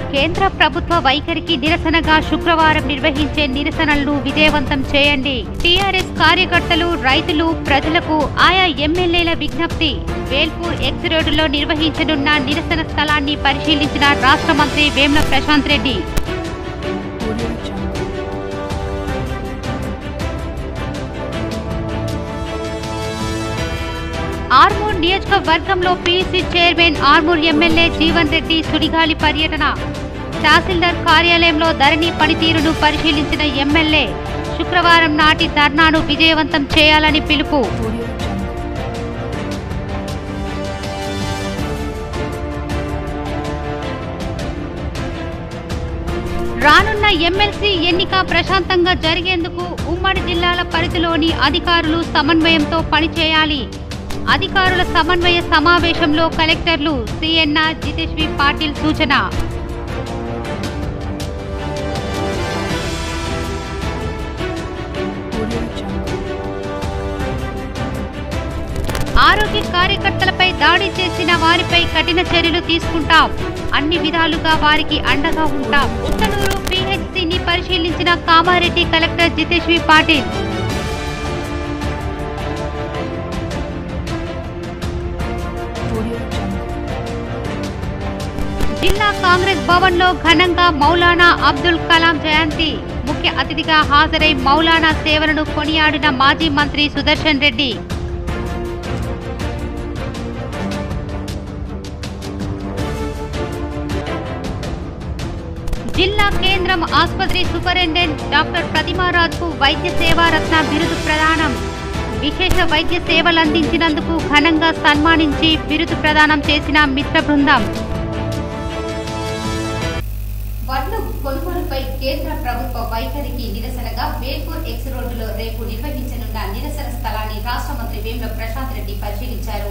కేంద్ర ప్రభుత్వ వైఖరికి నిరసనగా శుక్రవారం నిర్వహించే నిరసనలను విజయవంతం చేయండి టీఆర్ఎస్ కార్యకర్తలు రైతులు ప్రజలకు ఆయా ఎమ్మెల్యేల విజ్ఞప్తి వేల్పూర్ ఎక్స్ రోడ్డులో నిర్వహించనున్న నిరసన స్థలాన్ని పరిశీలించిన రాష్ట్ర మంత్రి వేముల ప్రశాంత్ రెడ్డి Audio Jungle. ఆర్మూర్ నియోజకవర్గంలో PC chairman Armoor MLA Jeevan Reddy సుడిగాలి పర్యటన తహసీల్దార్ కార్యాలయంలో ధరణి పనితీరును పరిశీలించిన ఎమ్మెల్యే శుక్రవారం నాటి ధర్నాను విజయవంతం చేయాలని పిలుపు Audio Jungle. రానున్న ఎమ్మెల్సీ ఎన్నిక ప్రశాంతంగా జరిగేందుకు ఉమ్మడి జిల్లాల పరిధిలోని అధికారులు సమన్వయంతో పనిచేయాలి అధికారుల సమన్వయ సమావేశంలో కలెక్టర్లు సిఎన్ఆర్ జితేశ్వి పాటిల్ సూచన Audio Jungle. ఆరోగ్య కార్యకర్తలపై దాడి చేసిన వారిపై కఠిన చర్యలు తీసుకుంటాం అన్ని విధాలుగా వారికి అండగా ఉంటాం ఉత్తనూరు పిహెచ్సిని పరిశీలించిన Kamareddy collector Jitesh V Patil Audio Jungle. జిల్లా కాంగ్రెస్ భవన్ లో ఘనంగా మౌలానా అబ్దుల్ కలాం జయంతి ముఖ్య అతిథిగా హాజరై మౌలానా సేవలను కొనియాడిన మాజీ మంత్రి సుదర్శన్ రెడ్డి జిల్లా కేంద్రం ఆసుపత్రి సూపరింటెండెంట్ డాక్టర్ ప్రతిమారాజ్ కు వైద్య సేవా రత్న బిరుదు ప్రదానం విశేష వైద్య సేవలు అందించినందుకు ఘనంగా సన్మానించి బిరుదు ప్రదానం చేసిన మిత్ర బృందం వడ్లు కొనుగోలుపై కేంద్ర ప్రభుత్వ వైఖరికి నిరసనగా వేల్పూర్ ఎక్స్ రోడ్డులో రేపు నిర్వహించనున్న నిరసన స్థలాన్ని రాష్ట్ర మంత్రి వేముల ప్రశాంత్ రెడ్డి పరిశీలించారు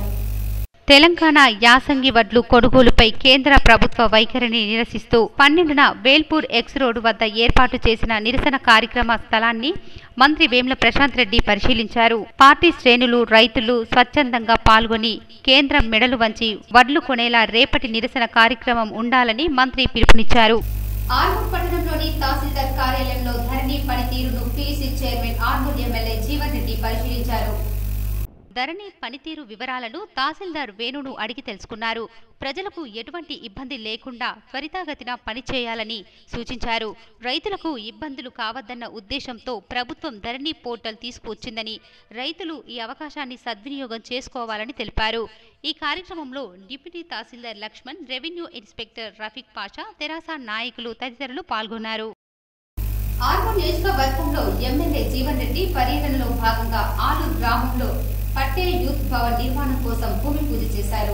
తెలంగాణ యాసంగి వడ్లు కొనుగోలుపై కేంద్ర ప్రభుత్వ వైఖరిని నిరసిస్తూ పన్నెండున వేల్పూర్ ఎక్స్ రోడ్డు వద్ద ఏర్పాటు చేసిన నిరసన కార్యక్రమ స్థలాన్ని మంత్రి వేముల ప్రశాంత్ రెడ్డి పరిశీలించారు పార్టీ శ్రేణులు రైతులు స్వచ్ఛందంగా పాల్గొని కేంద్రం మెడలు వంచి వడ్లు కొనేలా రేపటి నిరసన కార్యక్రమం ఉండాలని మంత్రి పిలుపునిచ్చారు ఆర్మూర్ పట్టణంలోని తహసీల్దార్ కార్యాలయంలో ధరణి పనితీరును PC chairman Armoor MLA Jeevan Reddy పరిశీలించారు ధరణి పనితీరు వివరాలను తహసీల్దార్ వేణును అడిగి తెలుసుకున్నారు ప్రజలకు ఎటువంటి ఇబ్బంది లేకుండా త్వరితగతిన పని చేయాలని సూచించారు రైతులకు ఇబ్బందులు కావద్దన్న ఉద్దేశంతో ప్రభుత్వం ధరణి పోర్టల్ తీసుకువచ్చిందని రైతులు ఈ అవకాశాన్ని సద్వినియోగం చేసుకోవాలని తెలిపారు ఈ కార్యక్రమంలో డిప్యూటీ తహసీల్దార్ లక్ష్మణ్ రెవెన్యూ ఇన్స్పెక్టర్ రఫీక్ పాషా తెరాస నాయకులు తదితరులు పాల్గొన్నారు ఆర్మూర్ నియోజకవర్గంలో ఎమ్మెల్యే జీవన్ రెడ్డి పర్యటనలో భాగంగా ఆలూరు గ్రామంలో పటేల్ యూత్ భవన్ నిర్మాణం కోసం భూమి పూజ చేశారు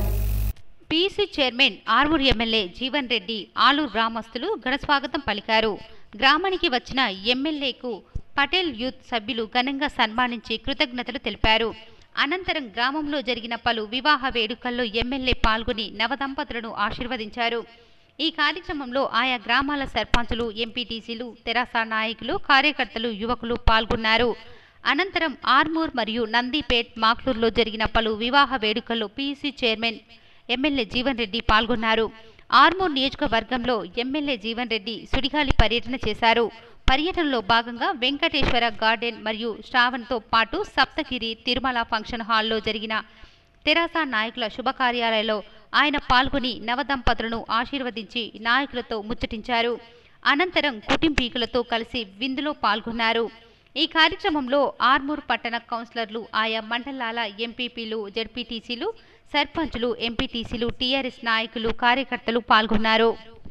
PC chairman Armoor MLA Jeevan Reddy Aluru గ్రామస్తులు ఘనస్వాగతం పలికారు గ్రామానికి వచ్చిన ఎమ్మెల్యేకు పటేల్ యూత్ సభ్యులు ఘనంగా సన్మానించి కృతజ్ఞతలు తెలిపారు అనంతరం గ్రామంలో జరిగిన పలు వివాహ వేడుకల్లో ఎమ్మెల్యే పాల్గొని నవదంపతులను ఆశీర్వదించారు ఈ కార్యక్రమంలో ఆయా గ్రామాల సర్పంచులు ఎంపీటీసీలు తెరాస నాయకులు కార్యకర్తలు యువకులు పాల్గొన్నారు అనంతరం ఆర్మూర్ మరియు నందిపేట్ మాక్లూరులో జరిగిన పలు వివాహ వేడుకల్లో PC chairman MLA Jeevan Reddy పాల్గొన్నారు ఆర్మూర్ నియోజకవర్గంలో ఎమ్మెల్యే జీవన్ రెడ్డి సుడిగాలి పర్యటన చేశారు పర్యటనలో భాగంగా వెంకటేశ్వర గార్డెన్ మరియు శ్రావణ్తో పాటు సప్తగిరి తిరుమల ఫంక్షన్ హాల్లో జరిగిన తెరాస నాయకుల శుభకార్యాలయంలో ఆయన పాల్గొని నవదంపతులను ఆశీర్వదించి నాయకులతో ముచ్చటించారు అనంతరం కుటుంబీకులతో కలిసి విందులో పాల్గొన్నారు ఈ కార్యక్రమంలో ఆర్మూర్ పట్టణ కౌన్సిలర్లు ఆయా మండలాల ఎంపీపీలు జడ్పీటీసీలు సర్పంచులు ఎంపీటీసీలు టీఆర్ఎస్ నాయకులు కార్యకర్తలు పాల్గొన్నారు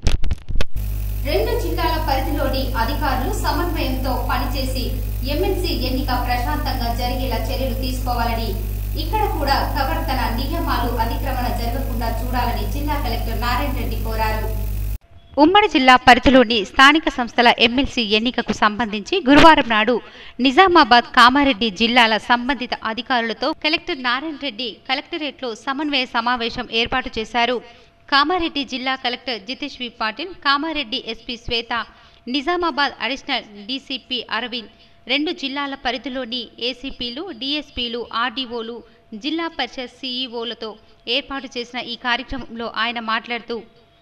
రెండు జిల్లాల పరిధిలోని అధికారులు సమన్వయంతో పనిచేసి ఎమ్మెల్సీ ఎన్నిక ప్రశాంతంగా జరిగేలా చర్యలు తీసుకోవాలని ఇక్కడ కూడా ప్రవర్తన నియమాలు అతిక్రమణ జరగకుండా చూడాలని జిల్లా కలెక్టర్ నారాయణ రెడ్డి కోరారు ఉమ్మడి జిల్లా పరిధిలోని స్థానిక సంస్థల ఎమ్మెల్సీ ఎన్నికకు సంబంధించి గురువారం నాడు నిజామాబాద్ కామారెడ్డి జిల్లాల సంబంధిత అధికారులతో కలెక్టర్ నారాయణ రెడ్డి కలెక్టరేట్లో సమన్వయ సమావేశం ఏర్పాటు చేశారు కామారెడ్డి జిల్లా collector Jitesh V Patil Kamareddy SP Swetha Nizamabad additional DCP Aravind రెండు జిల్లాల పరిధిలోని ఏసీపీలు డీఎస్పీలు ఆర్డీఓలు జిల్లా పరిషత్ సీఈఓలతో ఏర్పాటు చేసిన ఈ కార్యక్రమంలో ఆయన మాట్లాడుతూ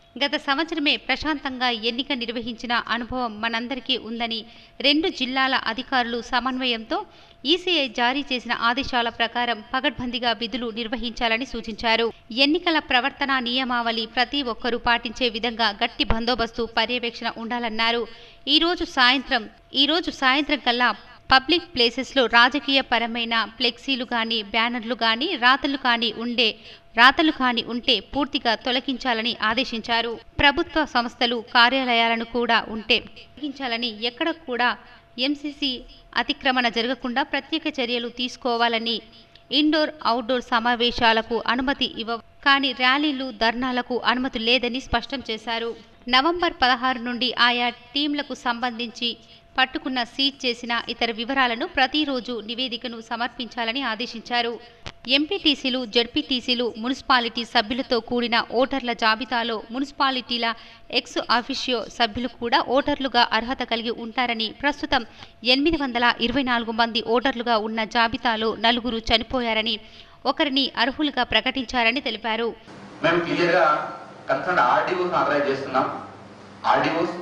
గత సంవత్సరమే ప్రశాంతంగా ఎన్నిక నిర్వహించిన అనుభవం మనందరికీ ఉందని రెండు జిల్లాల అధికారులు సమన్వయంతో ఈసీఐ జారీ చేసిన ఆదేశాల ప్రకారం పగడ్బందీగా విధులు నిర్వహించాలని సూచించారు ఎన్నికల ప్రవర్తన నియమావళి ప్రతి ఒక్కరూ పాటించే విధంగా గట్టి బందోబస్తు పర్యవేక్షణ ఉండాలన్నారు ఈ రోజు సాయంత్రం ఈ రోజు సాయంత్రం కల్లా పబ్లిక్ ప్లేసెస్లో రాజకీయ పరమైన ఫ్లెక్సీలు కానీ బ్యానర్లు కానీ రాతలు కానీ ఉండే రాతలు కాని ఉంటే పూర్తిగా తొలగించాలని ఆదేశించారు ప్రభుత్వ సంస్థలు కార్యాలయాలను కూడా ఉంటే తొలగించాలని ఎక్కడ కూడా ఎంసీసీ అతిక్రమణ జరగకుండా ప్రత్యేక చర్యలు తీసుకోవాలని ఇండోర్ అవుట్డోర్ సమావేశాలకు అనుమతి ఇవ్వ కానీ ర్యాలీలు ధర్నాలకు అనుమతి లేదని స్పష్టం చేశారు నవంబర్ పదహారు నుండి ఆయా టీంలకు సంబంధించి పట్టుకున్న సీజ్ చేసిన ఇతర వివరాలను ప్రతిరోజు నివేదికను సమర్పించాలని ఆదేశించారు ఎంపీటీసీలు జడ్పీటీసీలు మున్సిపాలిటీ సభ్యులతో కూడిన ఓటర్ల జాబితాలో మున్సిపాలిటీల ఎక్స్ అఫిషియో సభ్యులు కూడా ఓటర్లుగా అర్హత కలిగి ఉంటారని ప్రస్తుతం ఎనిమిది వందల ఇరవై నాలుగు మంది ఓటర్లుగా ఉన్న జాబితాలో నలుగురు చనిపోయారని ఒకరిని అర్హులుగా ప్రకటించారని తెలిపారు మేము క్లియర్గా కన్సర్న్ ఆర్డీఓస్ ఆథరైజ్ చేస్తున్నాం ఆర్డీఓస్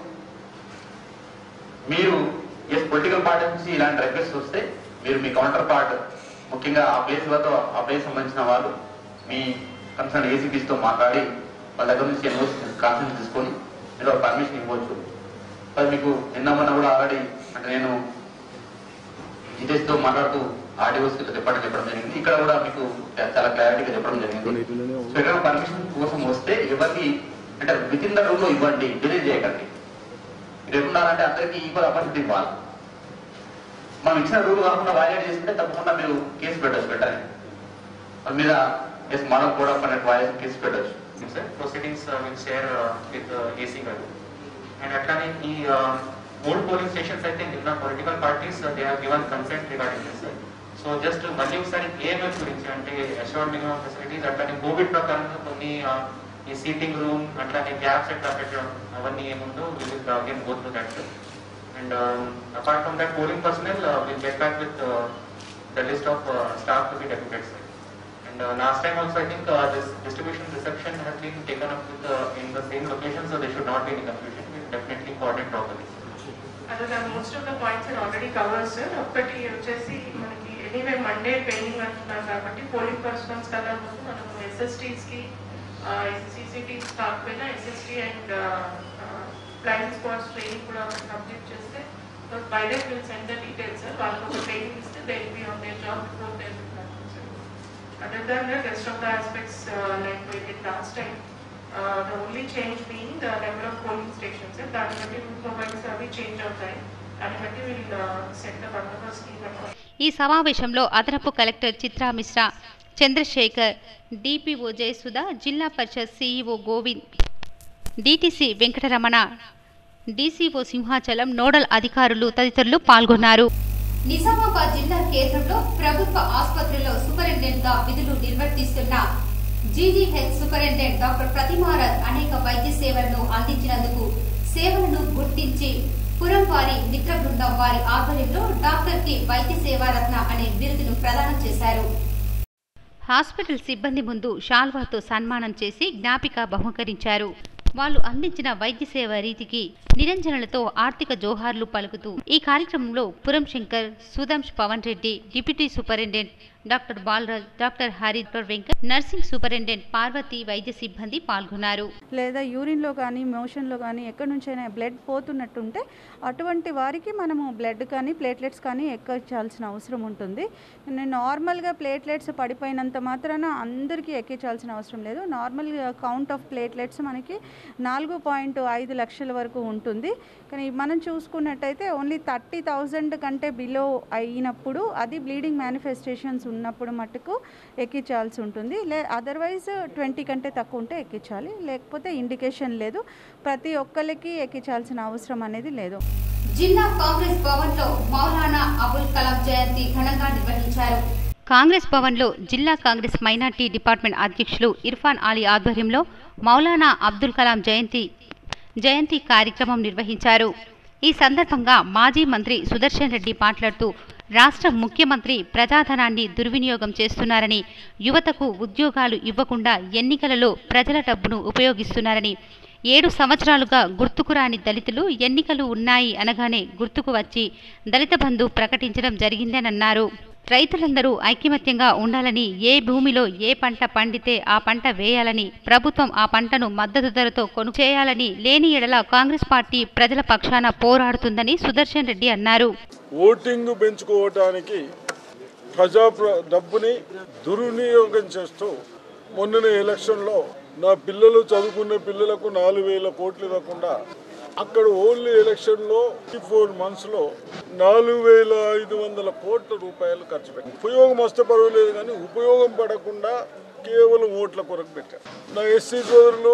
మీరు ఎస్ పొలిటికల్ పార్టీస్ నుంచి ఇలాంటి రిక్వెస్ట్ వస్తే మీరు మీ కౌంటర్ పార్ట్ ముఖ్యంగా ఆ ప్లేస్ వద్ద ఆ ప్లేస్ సంబంధించిన వాళ్ళు మీ కన్సర్న్ ఏసీపీస్తో మాట్లాడి వాళ్ళ దగ్గర నుంచి ఎన్ఓస్ కాన్సెన్స్ తీసుకొని మీరు పర్మిషన్ ఇవ్వచ్చు అది మీకు నిన్న మొన్న కూడా ఆల్రెడీ అంటే నేను జితేష్తో మాట్లాడుతూ ఆర్డీఓస్ చెప్పడం చెప్పడం జరిగింది ఇక్కడ కూడా మీకు చాలా క్లారిటీగా చెప్పడం జరిగింది సో ఎక్కడ పర్మిషన్ కోసం వస్తే ఎవరికి అంటే విత్ ఇన్ ద రూమ్ లో ఇవ్వండి డిలే చేయకండి మీరు ఎట్లున్నారంటే అందరికీ ఈక్వల్ ఆపర్చునిటీ ఇవ్వాలి మనం ఇచ్చిన రూల్ కాకుండా వైలేట్ చేస్తుంటే తప్పకుండా మీరు కేసు పెట్టచ్చు పెట్టాలి మన మీద ఎస్ మనం కూడా పన్నెండు వాయిస్ కేసు పెట్టచ్చు sir. Proceedings uh, will share uh, with uh, AC గారు అండ్ అట్లానే ఈ ఓల్డ్ పోలింగ్ స్టేషన్స్ అయితే నిన్న political parties they have given consent regarding this sir so just మళ్ళీ ఒకసారి ఏఎంఎస్ గురించి అంటే అష్యూర్డ్ మినిమం ఫెసిలిటీస్ అట్లానే కోవిడ్ ప్రకారంగా కొన్ని uh, ఈ సీటింగ్ రూమ్ అట్లానే గ్యాప్స్ ఎట్లా పెట్టడం అవన్నీ ఏముందో will again go through that and apart from that polling personnel will get back with the list of staff to be deputed sir And uh, last time also, I think uh, this distribution reception has been taken up with uh, in the same location, so there should not be any confusion. We'll definitely coordinate properly. అదే most of the points already cover sir ఒక్కటి వచ్చేసి మనకి anyway Monday painting అంటున్నారు కాబట్టి polling personals కదా ముందు మనం SSTs కి సీసీటీ కాకపోయినా SST and blind spots training కూడా కంప్లీట్ చేస్తే by that will send the details sir వాళ్ళకి ఒక ట్రైనింగ్ ఇస్తే they be on their job before they Other than that, rest of the aspects uh, like we did last time, uh, the only change being the number of polling stations. And that will provide అవి change అవుతాయి దాన్ని బట్టి will set the bandobast scheme. ఈ సమావేశంలో అదనపు collector Chitra Mishra Chandrasekhar DPO Jayasudha Zilla Parishad CEO Govind DTC Venkataramana DCO Simhachalam nodal అధికారులు తదితరులు పాల్గొన్నారు నిజామాబాద్ జిల్లా కేంద్రంలో ప్రభుత్వ ఆసుపత్రిలో సూపరింటెండెంట్ గా విధులు నిర్వర్తిస్తున్న జీజీహెచ్ సూపరింటెండెంట్ డాక్టర్ ప్రతిమారథ్ అనేక వైద్య సేవలను అందించినందుకు సేవలను గుర్తించి పురం వారి మిత్ర బృందం వారి ఆధ్వర్యంలో డాక్టర్ కి వైద్య సేవారత్న అనే బిరుదును ప్రదానం చేశారు హాస్పిటల్ సిబ్బంది ముందు షాల్వాతో సన్మానం చేసి జ్ఞాపిక బహుకరించారు వాళ్ళు అందించిన వైద్య సేవ రీతికి నిరంజనలతో ఆర్థిక జోహార్లు పలుకుతూ ఈ కార్యక్రమంలో Puram Shankar Sudhansh Pavan Reddy deputy superintendent doctor Balraj doctor Hari doctor Venkat nursing superintendent Parvathi వైద్య సిబ్బంది పాల్గొన్నారు లేదా యూరిన్లో కానీ మోషన్లో కానీ ఎక్కడి నుంచైనా బ్లడ్ పోతున్నట్టుంటే అటువంటి వారికి మనము బ్లడ్ కానీ ప్లేట్లెట్స్ కానీ ఎక్కించాల్సిన అవసరం ఉంటుంది నేను నార్మల్గా ప్లేట్లెట్స్ పడిపోయినంత మాత్రాన అందరికీ ఎక్కించాల్సిన అవసరం లేదు నార్మల్ కౌంట్ ఆఫ్ ప్లేట్లెట్స్ మనకి నాలుగు పాయింట్ ఐదు లక్షల వరకు ఉంటుంది కానీ మనం చూసుకున్నట్టయితే ఓన్లీ థర్టీ థౌజండ్ కంటే బిలో అయినప్పుడు అది బ్లీడింగ్ మేనిఫెస్టేషన్స్ ఉన్నప్పుడు మటుకు ఎక్కించాల్సి ఉంటుంది లే అదర్వైజ్ ట్వంటీ కంటే తక్కువ ఉంటే ఎక్కించాలి లేకపోతే ఇండికేషన్ లేదు ప్రతి ఒక్కరికి ఎక్కించాల్సిన అవసరం అనేది లేదు జిల్లా కాంగ్రెస్ భవన్ లో మౌలానా అబుల్ కలాం జయంతి ఘనంగా నిర్వహించారు కాంగ్రెస్ భవన్లో జిల్లా కాంగ్రెస్ మైనార్టీ డిపార్ట్మెంట్ అధ్యక్షులు ఇర్ఫాన్ అలీ ఆధ్వర్యంలో మౌలానా అబ్దుల్ కలాం జయంతి జయంతి కార్యక్రమం నిర్వహించారు ఈ సందర్భంగా మాజీ మంత్రి సుదర్శన్ రెడ్డి మాట్లాడుతూ రాష్ట్ర ముఖ్యమంత్రి ప్రజాధనాన్ని దుర్వినియోగం చేస్తున్నారని యువతకు ఉద్యోగాలు ఇవ్వకుండా ఎన్నికలలో ప్రజల డబ్బును ఉపయోగిస్తున్నారని ఏడు సంవత్సరాలుగా గుర్తుకు రాని దళితులు ఎన్నికలు ఉన్నాయి అనగానే గుర్తుకు వచ్చి దళిత బంధు ప్రకటించడం జరిగిందనన్నారు రైతులందరూ ఐకమత్యంగా ఉండాలని ఏ భూమిలో ఏ పంట పండితే ఆ పంట వేయాలని ప్రభుత్వం ఆ పంటను మద్దతు ధరతో కొను చేయాలని లేని ఎడల కాంగ్రెస్ పార్టీ ప్రజల పక్షాన పోరాడుతుందని సుదర్శన్ రెడ్డి అన్నారు ఓటింగ్ పెంచుకోవటానికి ప్రజా ప్ర- డబ్బుని దుర్వినియోగం చేస్తూ మొన్ననే ఎలక్షన్లో నా పిల్లలు చదువుకునే పిల్లలకు నాలుగు వేల కోట్లు ఇవ్వకుండా అక్కడ ఓన్లీ ఎలక్షన్లో ఫోర్ మంత్స్లో నాలుగు వేల ఐదు వందల కోట్ల రూపాయలు ఖర్చు పెట్టారు ఉపయోగం వస్తే పర్వాలేదు కానీ ఉపయోగం పడకుండా కేవలం ఓట్ల కొరకు పెట్టారు నా ఎస్సీ సోదరులు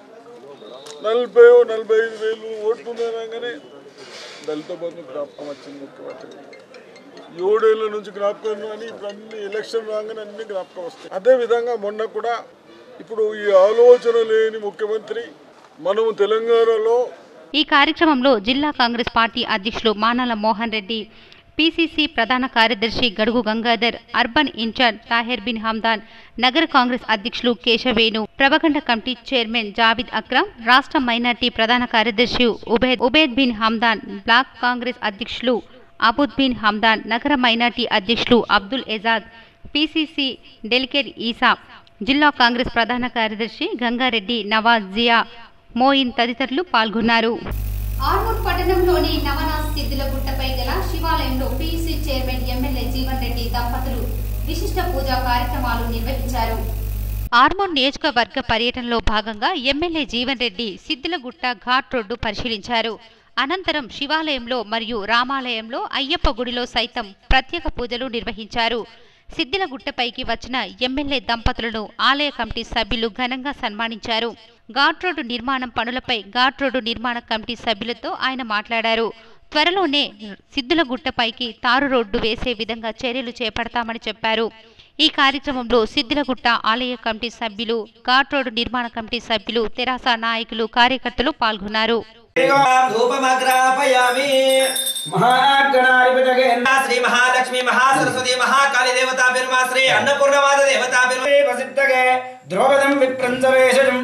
నలభై నలభై ఐదు వేలు ఓట్లు ఉన్నాగానే దళిత బంధు జ్ఞాపకం వచ్చింది ముఖ్యమంత్రి ఏడేళ్ల నుంచి జ్ఞాపకం అని ఇప్పుడు అన్ని ఎలక్షన్ రాగానే అన్ని జ్ఞాపకం వస్తాయి అదే విధంగా మొన్న కూడా ఇప్పుడు ఈ ఆలోచన లేని ముఖ్యమంత్రి మనము తెలంగాణలో ఈ కార్యక్రమంలో జిల్లా కాంగ్రెస్ పార్టీ అధ్యక్షులు మానాల మోహన్ రెడ్డి పిసిసి ప్రధాన కార్యదర్శి గడుగు గంగాధర్ అర్బన్ ఇన్ఛార్జ్ తాహెర్ బిన్ హమ్దాన్ నగర కాంగ్రెస్ అధ్యక్షులు కేశవేణు ప్రభగండ కమిటీ చైర్మన్ జావిద్ అక్రమ్ రాష్ట్ర మైనార్టీ ప్రధాన కార్యదర్శి ఉబేద్ ఉబేద్ బిన్ హమ్దాన్ బ్లాక్ కాంగ్రెస్ అధ్యక్షులు అబుద్ బిన్ హమ్దాన్ నగర మైనార్టీ అధ్యక్షులు అబ్దుల్ ఎజాద్ పిసిసి డెలికేట్ ఈసా జిల్లా కాంగ్రెస్ ప్రధాన కార్యదర్శి గంగారెడ్డి నవాజ్ జియా మోయిన్ తదితరులు పాల్గొన్నారు ఆర్మూర్ పట్టణంలోని నవనాథ్ సిద్ధుల గుట్టపై గల శివాలయంలో PUC chairman MLA Jeevan Reddy దంపతులు విశిష్ట పూజా కార్యక్రమాలు నిర్వహించారు ఆర్మూర్ నియోజకవర్గ పర్యటనలో భాగంగా ఎమ్మెల్యే జీవన్ రెడ్డి సిద్దిలగుట్ట ఘాట్ రోడ్డు పరిశీలించారు అనంతరం శివాలయంలో మరియు రామాలయంలో అయ్యప్ప గుడిలో సైతం ప్రత్యేక పూజలు నిర్వహించారు సిద్దిలగుట్టపైకి వచ్చిన ఎమ్మెల్యే దంపతులను ఆలయ కమిటీ సభ్యులు ఘనంగా సన్మానించారు ఘాట్ రోడ్డు నిర్మాణం పనులపై ఘాట్ రోడ్డు నిర్మాణ కమిటీ సభ్యులతో ఆయన మాట్లాడారు త్వరలోనే సిద్దులగుట్టపైకి తారు రోడ్డు వేసే విధంగా చర్యలు చేపడతామని చెప్పారు ఈ కార్యక్రమంలో సిద్దిలగుట్ట ఆలయ కమిటీ సభ్యులు ఘాట్ రోడ్డు నిర్మాణ కమిటీ సభ్యులు తెరాస నాయకులు కార్యకర్తలు పాల్గొన్నారు ధూపమగ్రాపయామి మహాగణాధిపతగే శ్రీ మహాలక్ష్మి మహాసరస్వతి మహాకాళి దేవతా పెరుమా శ్రీ అన్నపూర్ణమాత దేవతా పెరుమా వసిద్ధగే ద్రౌపదం విప్రంచవేషజం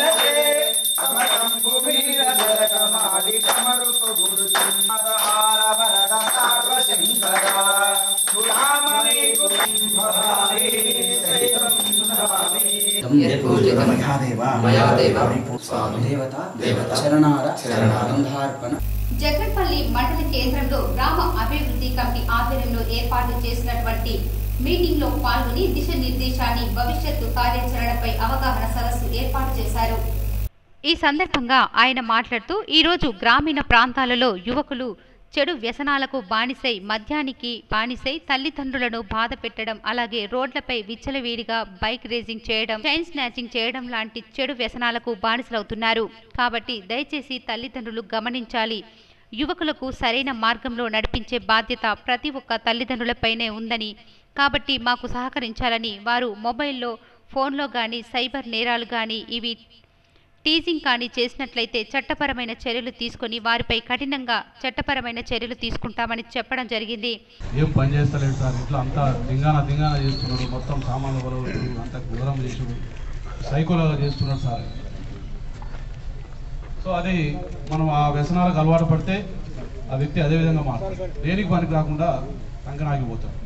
జగన్పల్లి మండల కేంద్రంలో గ్రామ అభివృద్ధి కమిటీ ఆధ్వర్యంలో ఏర్పాటు చేసినటువంటి మీటింగ్ లో పాల్గొని దిశ నిర్దేశాన్ని భవిష్యత్తు కార్యాచరణపై అవగాహన సదస్సు ఏర్పాటు చేశారు ఈ సందర్భంగా ఆయన మాట్లాడుతూ ఈరోజు గ్రామీణ ప్రాంతాలలో యువకులు చెడు వ్యసనాలకు బానిసై మద్యానికి బానిసై తల్లిదండ్రులను బాధ పెట్టడం అలాగే రోడ్లపై విచ్చలవిడిగా బైక్ రేసింగ్ చేయడం చైన్ స్నాచింగ్ చేయడం లాంటి చెడు వ్యసనాలకు బానిసలవుతున్నారు కాబట్టి దయచేసి తల్లిదండ్రులు గమనించాలి యువకులకు సరైన మార్గంలో నడిపించే బాధ్యత ప్రతి ఒక్క తల్లిదండ్రులపైనే ఉందని కాబట్టి మాకు సహకరించాలని వారు మొబైల్లో ఫోన్లో కానీ సైబర్ నేరాలు కానీ ఇవి టీజింగ్ కానీ చేసినట్లయితే చట్టపరమైన చర్యలు తీసుకొని వారిపై కఠినంగా చట్టపరమైన చర్యలు తీసుకుంటామని చెప్పడం జరిగింది ఏం పని చేస్తలేడు సార్ ఇట్లా అంతా దింగాన దింగాన చేస్తున్నాడు మొత్తం సామాన్లు బలవుడు అంత వివరం చేసుడు సైకోలాగా చేస్తున్నాడు సార్ సో అది మనం ఆ వ్యసనాలకు అలవాటు పడితే ఆ వ్యక్తి అదే విధంగా మాట్లాడు దేనికి పనికి రాకుండా కంకనాగిపోతాడు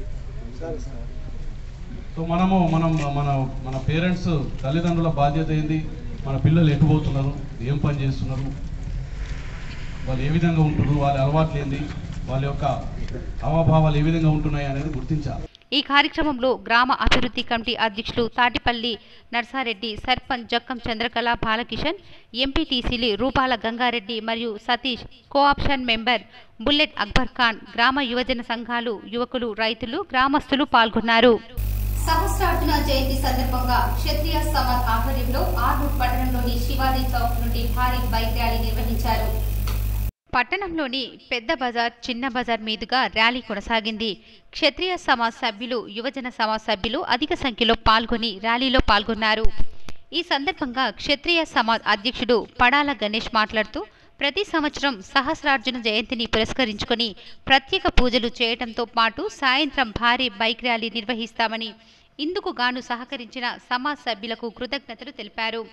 సో మనము మనం మన మన పేరెంట్స్ తల్లిదండ్రుల బాధ్యత ఏంది మన పిల్లలు ఎటు పోతున్నారు ఏం పని చేస్తున్నారు వాళ్ళు ఏ విధంగా ఉంటున్నారు వాళ్ళ అలవాట్లు ఏంది వాళ్ళ యొక్క హావభావాలు ఏ విధంగా ఉంటున్నాయి అనేది గుర్తించాలి ఈ కార్యక్రమంలో గ్రామ అభివృద్ధి కమిటీ అధ్యక్షులు తాటిపల్లి నర్సారెడ్డి సర్పంచ్ జక్కం చంద్రకళ బాలకిషన్ ఎంపీటీసీలు రూపాల గంగారెడ్డి మరియు Satish cooption member bullet Akbar Khan గ్రామ యువజన సంఘాలు యువకులు రైతులు గ్రామస్తులు పాల్గొన్నారు సహస్రార్జున జయంతి సందర్భంగా క్షత్రియ సమాజ్ ఆధ్వర్యంలో ఆర్మూర్ పట్టణంలోని శివాజీ చౌక్ నుండి భారీ బైక్ ర్యాలీ నిర్వహించారు పట్టణంలోని పెద్ద బజార్ చిన్న బజార్ మీదుగా ర్యాలీ కొనసాగింది క్షత్రియ సమాజ్ సభ్యులు యువజన సమాజ్ సభ్యులు అధిక సంఖ్యలో పాల్గొని ర్యాలీలో పాల్గొన్నారు ఈ సందర్భంగా క్షత్రియ సమాజ్ అధ్యక్షుడు పడాల గణేష్ మాట్లాడుతూ ప్రతి సంవత్సరం సహస్రార్జున జయంతిని పురస్కరించుకొని ప్రత్యేక పూజలు చేయడంతో పాటు సాయంత్రం భారీ బైక్ ర్యాలీ నిర్వహిస్తామని ఇందుకు గాను సహకరించిన సమాజ్ సభ్యులకు కృతజ్ఞతలు తెలిపారు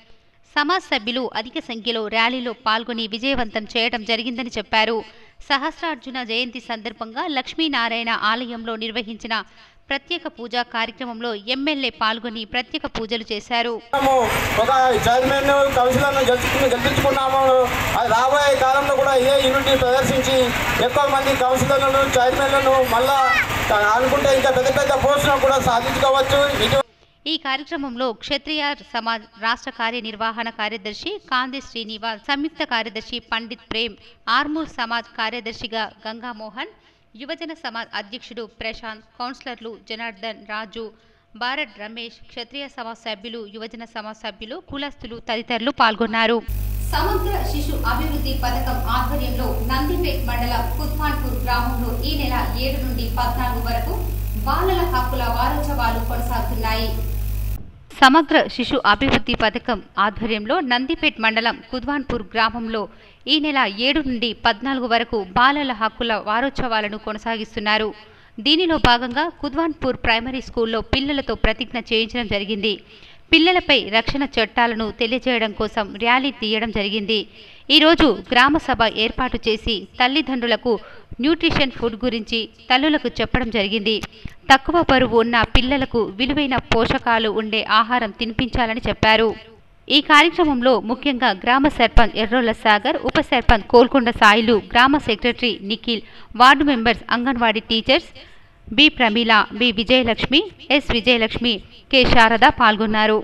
సమాజ్ సభ్యులు అధిక సంఖ్యలో ర్యాలీలో పాల్గొని విజయవంతం చేయడం జరిగిందని చెప్పారు సహస్రార్జున జయంతి సందర్భంగా లక్ష్మీనారాయణ ఆలయంలో నిర్వహించిన ప్రత్యేక పూజా కార్యక్రమంలో ఎమ్మెల్యే పాల్గొని ప్రత్యేక పూజలు చేశారు మనము ఒక చైర్మన్ కౌన్సిలర్ను గెలుచుకుని గెలిపించుకున్నాము అది రాబోయే కాలంలో కూడా ఇదే యూనిటీ ప్రదర్శించి ఎక్కువ మంది కౌన్సిలర్లను చైర్మన్లను మళ్ళా అనుకుంటే ఇంకా పెద్ద పెద్ద పోస్టులను కూడా సాధించుకోవచ్చు ఇటు ఈ కార్యక్రమంలో క్షత్రియ సమాజ్ రాష్ట్ర కార్యనిర్వహణ కార్యదర్శి కాంది శ్రీనివాస్ సంయుక్త కార్యదర్శి పండిత్ ప్రేమ్ ఆర్మూర్ సమాజ్ కార్యదర్శిగా గంగామోహన్ యువజన సమాజ్ అధ్యక్షుడు ప్రశాంత్ కౌన్సిలర్లు జనార్దన్ రాజు భారత్ రమేష్ క్షత్రియ సమాజ్ సభ్యులు యువజన సమాజ్ సభ్యులు కులస్తులు తదితరులు పాల్గొన్నారు సమగ్ర శిశు అభివృద్ధి పథకం ఆధ్వర్యంలో నందిపేట్ మండలం కుత్మాన్పూర్ గ్రామంలో ఈ నెల ఏడు నుండి పద్నాలుగు వరకు బాలల హక్కుల వారోత్సవాలు కొనసాగుతున్నాయి సమగ్ర శిశు అభివృద్ధి పథకం ఆధ్వర్యంలో నందిపేట్ మండలం కుద్వాన్పూర్ గ్రామంలో ఈ నెల ఏడు నుండి పద్నాలుగు వరకు బాలల హక్కుల వారోత్సవాలను కొనసాగిస్తున్నారు దీనిలో భాగంగా కుద్వాన్పూర్ ప్రైమరీ స్కూల్లో పిల్లలతో ప్రతిజ్ఞ చేయించడం జరిగింది పిల్లలపై రక్షణ చట్టాలను తెలియజేయడం కోసం ర్యాలీ తీయడం జరిగింది ఈరోజు గ్రామ సభ ఏర్పాటు చేసి తల్లిదండ్రులకు న్యూట్రిషన్ ఫుడ్ గురించి తల్లులకు చెప్పడం జరిగింది తక్కువ బరువు ఉన్న పిల్లలకు విలువైన పోషకాలు ఉండే ఆహారం తినిపించాలని చెప్పారు ఈ కార్యక్రమంలో ముఖ్యంగా గ్రామ సర్పంచ్ ఎర్రోల సాగర్ ఉప సర్పంచ్ కోల్కొండ సాయిలు గ్రామ secretary Nikhil ward members anganwadi teachers B Pramila B Vijayalakshmi S Vijayalakshmi K Sharada పాల్గొన్నారు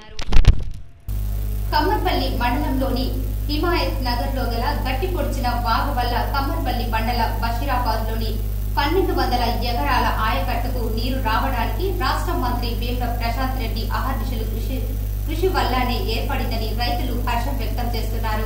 కమ్మర్పల్లి మండలంలోని హిమాయత్ నగర్ లో గల గట్టి పొడిచిన వాగు వల్ల కమ్మర్పల్లి మండల బషీరాబాద్ లోని పన్నెండు వందల ఎకరాల ఆయకట్టుకు నీరు రావడానికి రాష్ట్ర మంత్రి వేముల ప్రశాంత్ రెడ్డి అహర్నిశలు కృషి కృషి వల్లనే ఏర్పడిందని రైతులు హర్షం వ్యక్తం చేస్తున్నారు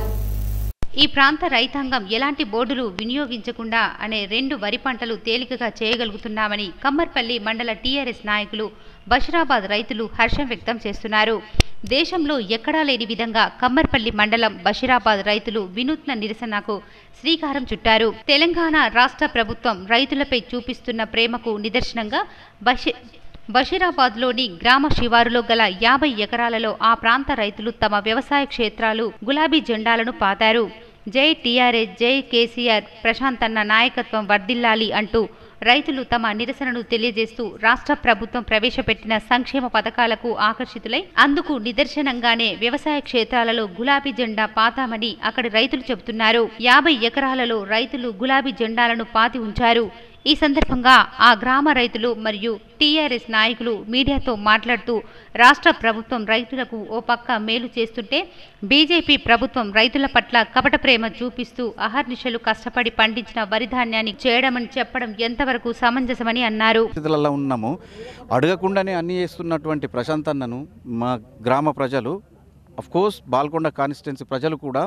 ఈ ప్రాంత రైతాంగం ఎలాంటి బోర్డులు వినియోగించకుండా అనే రెండు వరి పంటలు తేలికగా చేయగలుగుతున్నామని కమ్మర్పల్లి మండల టీఆర్ఎస్ నాయకులు బషీరాబాద్ రైతులు హర్షం వ్యక్తం చేస్తున్నారు దేశంలో ఎక్కడా లేని విధంగా కమ్మర్పల్లి మండలం బషీరాబాద్ రైతులు వినూత్న నిరసనకు శ్రీకారం చుట్టారు తెలంగాణ రాష్ట్ర ప్రభుత్వం రైతులపై చూపిస్తున్న ప్రేమకు నిదర్శనంగా బషీ బషీరాబాద్లోని గ్రామ శివారులో గల యాభై ఎకరాలలో ఆ ప్రాంత రైతులు తమ వ్యవసాయ క్షేత్రాలు గులాబీ జెండాలను పాతారు జై టీఆర్ఎస్ జై కేసీఆర్ ప్రశాంతన్న నాయకత్వం వర్ధిల్లాలి అంటూ రైతులు తమ నిరసనను తెలియజేస్తూ రాష్ట్ర ప్రభుత్వం ప్రవేశపెట్టిన సంక్షేమ పథకాలకు ఆకర్షితులై అందుకు నిదర్శనంగానే వ్యవసాయ క్షేత్రాలలో గులాబీ జెండా పాతామని అక్కడి రైతులు చెబుతున్నారు యాభై ఎకరాలలో రైతులు గులాబీ జెండాలను పాతి ఉంచారు ఈ సందర్భంగా ఆ గ్రామ రైతులు మరియు టీఆర్ఎస్ నాయకులు మీడియాతో మాట్లాడుతూ రాష్ట్ర ప్రభుత్వం రైతులకు ఓ పక్క మేలు చేస్తుంటే బీజేపీ ప్రభుత్వం రైతుల పట్ల కపట ప్రేమ చూపిస్తూ అహర్నిశలు కష్టపడి పండించిన వరి ధాన్యాన్ని చేయడమని చెప్పడం ఎంతవరకు సమంజసమని అన్నారు పరిస్థితులలో ఉన్నాము అడగకుండానే అన్ని చేస్తున్నటువంటి ప్రశాంత్ అన్నను మా గ్రామ ప్రజలు కోర్స్ బాల్కొండ కాన్స్టిట్యున్సీ ప్రజలు కూడా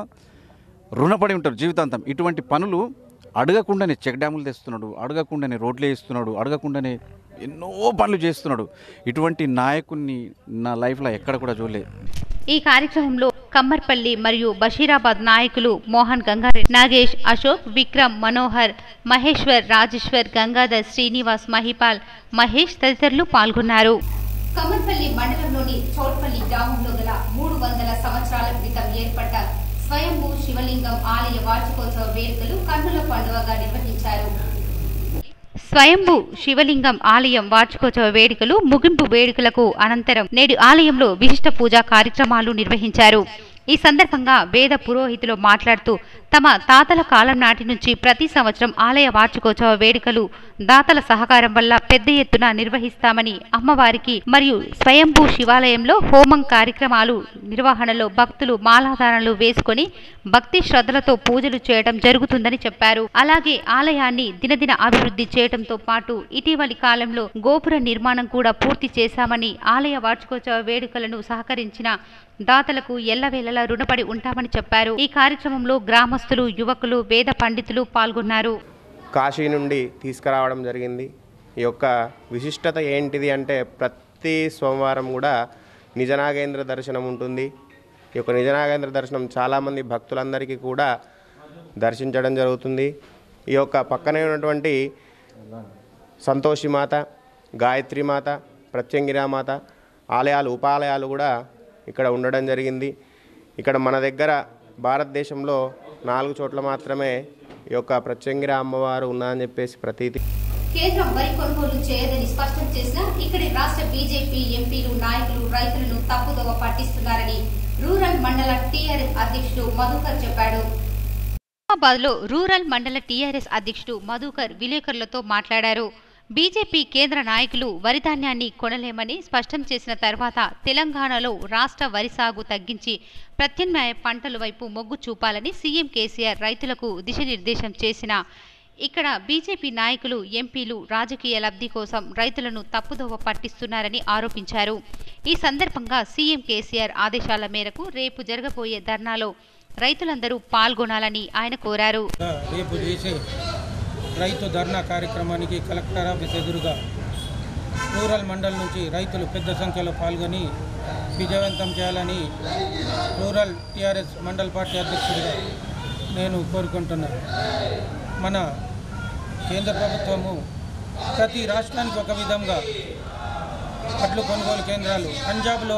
రుణపడి ఉంటారు జీవితాంతం ఇటువంటి పనులు అడగకుండానే చెక్ డ్యాములు తెస్తున్నాడు అడగకుండానే రోడ్లు వేస్తున్నాడు అడగకుండానే ఎన్నో పనులు చేస్తున్నాడు ఇటువంటి నాయకుడిని నా లైఫ్లో ఎక్కడ కూడా చూడలేదు ఈ కార్యక్రమంలో కమ్మర్పల్లి మరియు బషీరాబాద్ నాయకులు మోహన్ గంగారెడ్డి నాగేష్ అశోక్ విక్రమ్ మనోహర్ మహేశ్వర్ రాజేశ్వర్ గంగాధర్ శ్రీనివాస్ మహిపాల్ మహేష్ తదితరులు పాల్గొన్నారు కమ్మర్పల్లి మండలంలోని చౌట్పల్లి గ్రామంలో గల మూడు వందల సంవత్సరాల క్రితం ఏర్పడ్డ స్వయంభూ శివలింగం ఆలయ వార్షికోత్సవ వేడుకలు కన్నుల పండుగగా నిర్వహించారు స్వయంభూ శివలింగం ఆలయం వార్షికోత్సవ వేడుకలు ముగింపు వేడుకలకు అనంతరం నేడు ఆలయంలో విశిష్ట పూజా కార్యక్రమాలు నిర్వహించారు ఈ సందర్భంగా వేద పురోహితులు మాట్లాడుతూ తమ తాతల కాలం నాటి నుంచి ప్రతి సంవత్సరం ఆలయ వార్షికోత్సవ వేడుకలు దాతల సహకారం వల్ల పెద్ద ఎత్తున నిర్వహిస్తామని అమ్మవారికి మరియు స్వయంభూ శివాలయంలో హోమం కార్యక్రమాలు నిర్వహణలో భక్తులు మాలాధారణలు వేసుకొని భక్తి శ్రద్ధలతో పూజలు చేయడం జరుగుతుందని చెప్పారు అలాగే ఆలయాన్ని దినదిన అభివృద్ధి చేయడంతో పాటు ఇటీవలి కాలంలో గోపుర నిర్మాణం కూడా పూర్తి చేశామని ఆలయ వార్షికోత్సవ వేడుకలను సహకరించిన దాతలకు ఎల్లవేళలా రుణపడి ఉంటామని చెప్పారు ఈ కార్యక్రమంలో గ్రామస్తులు యువకులు వేద పండితులు పాల్గొన్నారు కాశీ నుండి తీసుకురావడం జరిగింది ఈ యొక్క విశిష్టత ఏంటిది అంటే ప్రతి సోమవారం కూడా నిజనాగేంద్ర దర్శనం ఉంటుంది ఈ యొక్క నిజనాగేంద్ర దర్శనం చాలామంది భక్తులందరికీ కూడా దర్శించడం జరుగుతుంది ఈ యొక్క పక్కనే ఉన్నటువంటి సంతోషి మాత గాయత్రి మాత ప్రత్యంగిరా మాత ఆలయాలు ఉపాలయాలు కూడా ఇక్కడ ఉండడం జరిగింది ఇక్కడ మన దగ్గర భారతదేశంలో నాలుగు చోట్ల మాత్రమే ఈ యొక్క ప్రత్యంగిర అమ్మవారు ఉన్నదని చెప్పేసి ప్రతీతి కేంద్రం వరి కొనుగోలు చేయదని స్పష్టం చేసినా ఇక్కడి రాష్ట్ర బీజేపీ ఎంపీలు నాయకులు రైతులను తప్పుదోవ పట్టిస్తున్నారని రూరల్ మండల టీఆర్ఎస్ అధ్యక్షుడు మధుకర్ చెప్పాడు నిజామాబాద్ లో రూరల్ మండల టీఆర్ఎస్ అధ్యక్షుడు మధుకర్ విలేకరులతో మాట్లాడారు బీజేపీ కేంద్ర నాయకులు వరి ధాన్యాన్ని కొనలేమని స్పష్టం చేసిన తర్వాత తెలంగాణలో రాష్ట్ర వరి సాగు తగ్గించి ప్రత్యామ్నాయ పంటల వైపు మొగ్గు చూపాలని సీఎం కేసీఆర్ రైతులకు దిశానిర్దేశం చేసిన ఇక్కడ బీజేపీ నాయకులు ఎంపీలు రాజకీయ లబ్ధి కోసం రైతులను తప్పుదోవ పట్టిస్తున్నారని ఆరోపించారు ఈ సందర్భంగా సీఎం కేసీఆర్ ఆదేశాల మేరకు రేపు జరగబోయే ధర్నాలో రైతులందరూ పాల్గొనాలని ఆయన కోరారు రేపు చేసే రైతు ధర్నా కార్యక్రమానికి కలెక్టర్ ఆఫీస్ ఎదురుగా రూరల్ మండల్ నుంచి రైతులు పెద్ద సంఖ్యలో పాల్గొని విజయవంతం చేయాలని రూరల్ టీఆర్ఎస్ మండల్ పార్టీ అధ్యక్షుడిగా నేను కోరుకుంటున్నాను మన కేంద్ర ప్రభుత్వము ప్రతి రాష్ట్రానికి ఒక విధంగా వడ్లు కొనుగోలు కేంద్రాలు పంజాబ్లో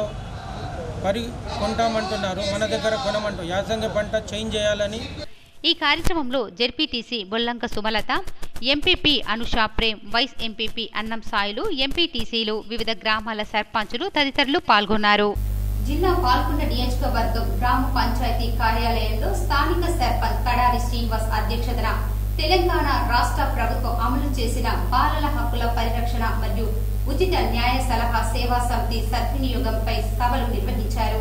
వరి కొంటామంటున్నారు మన దగ్గర కొనమంటూ యాసంగి పంట చేంజ్ చేయాలని ఈ కార్యక్రమంలో ZPTC Bollanka Sumalatha MPP Anusha Prem vice MPP Annam Sailu ఎంపీటీసీలు వివిధ గ్రామాల సర్పంచులు తదితరులు పాల్గొన్నారు జిల్లా పాల్గొండ నియోజకవర్గం గ్రామ పంచాయతీ కార్యాలయంలో స్థానిక సర్పంచ్ కడారి శ్రీనివాస్ అధ్యక్షతన తెలంగాణ రాష్ట్ర ప్రభుత్వం అమలు చేసిన బాలల హక్కుల పరిరక్షణ మరియు ఉచిత న్యాయ సలహా సేవా సమితి సద్వినియోగంపై సభలు నిర్వహించారు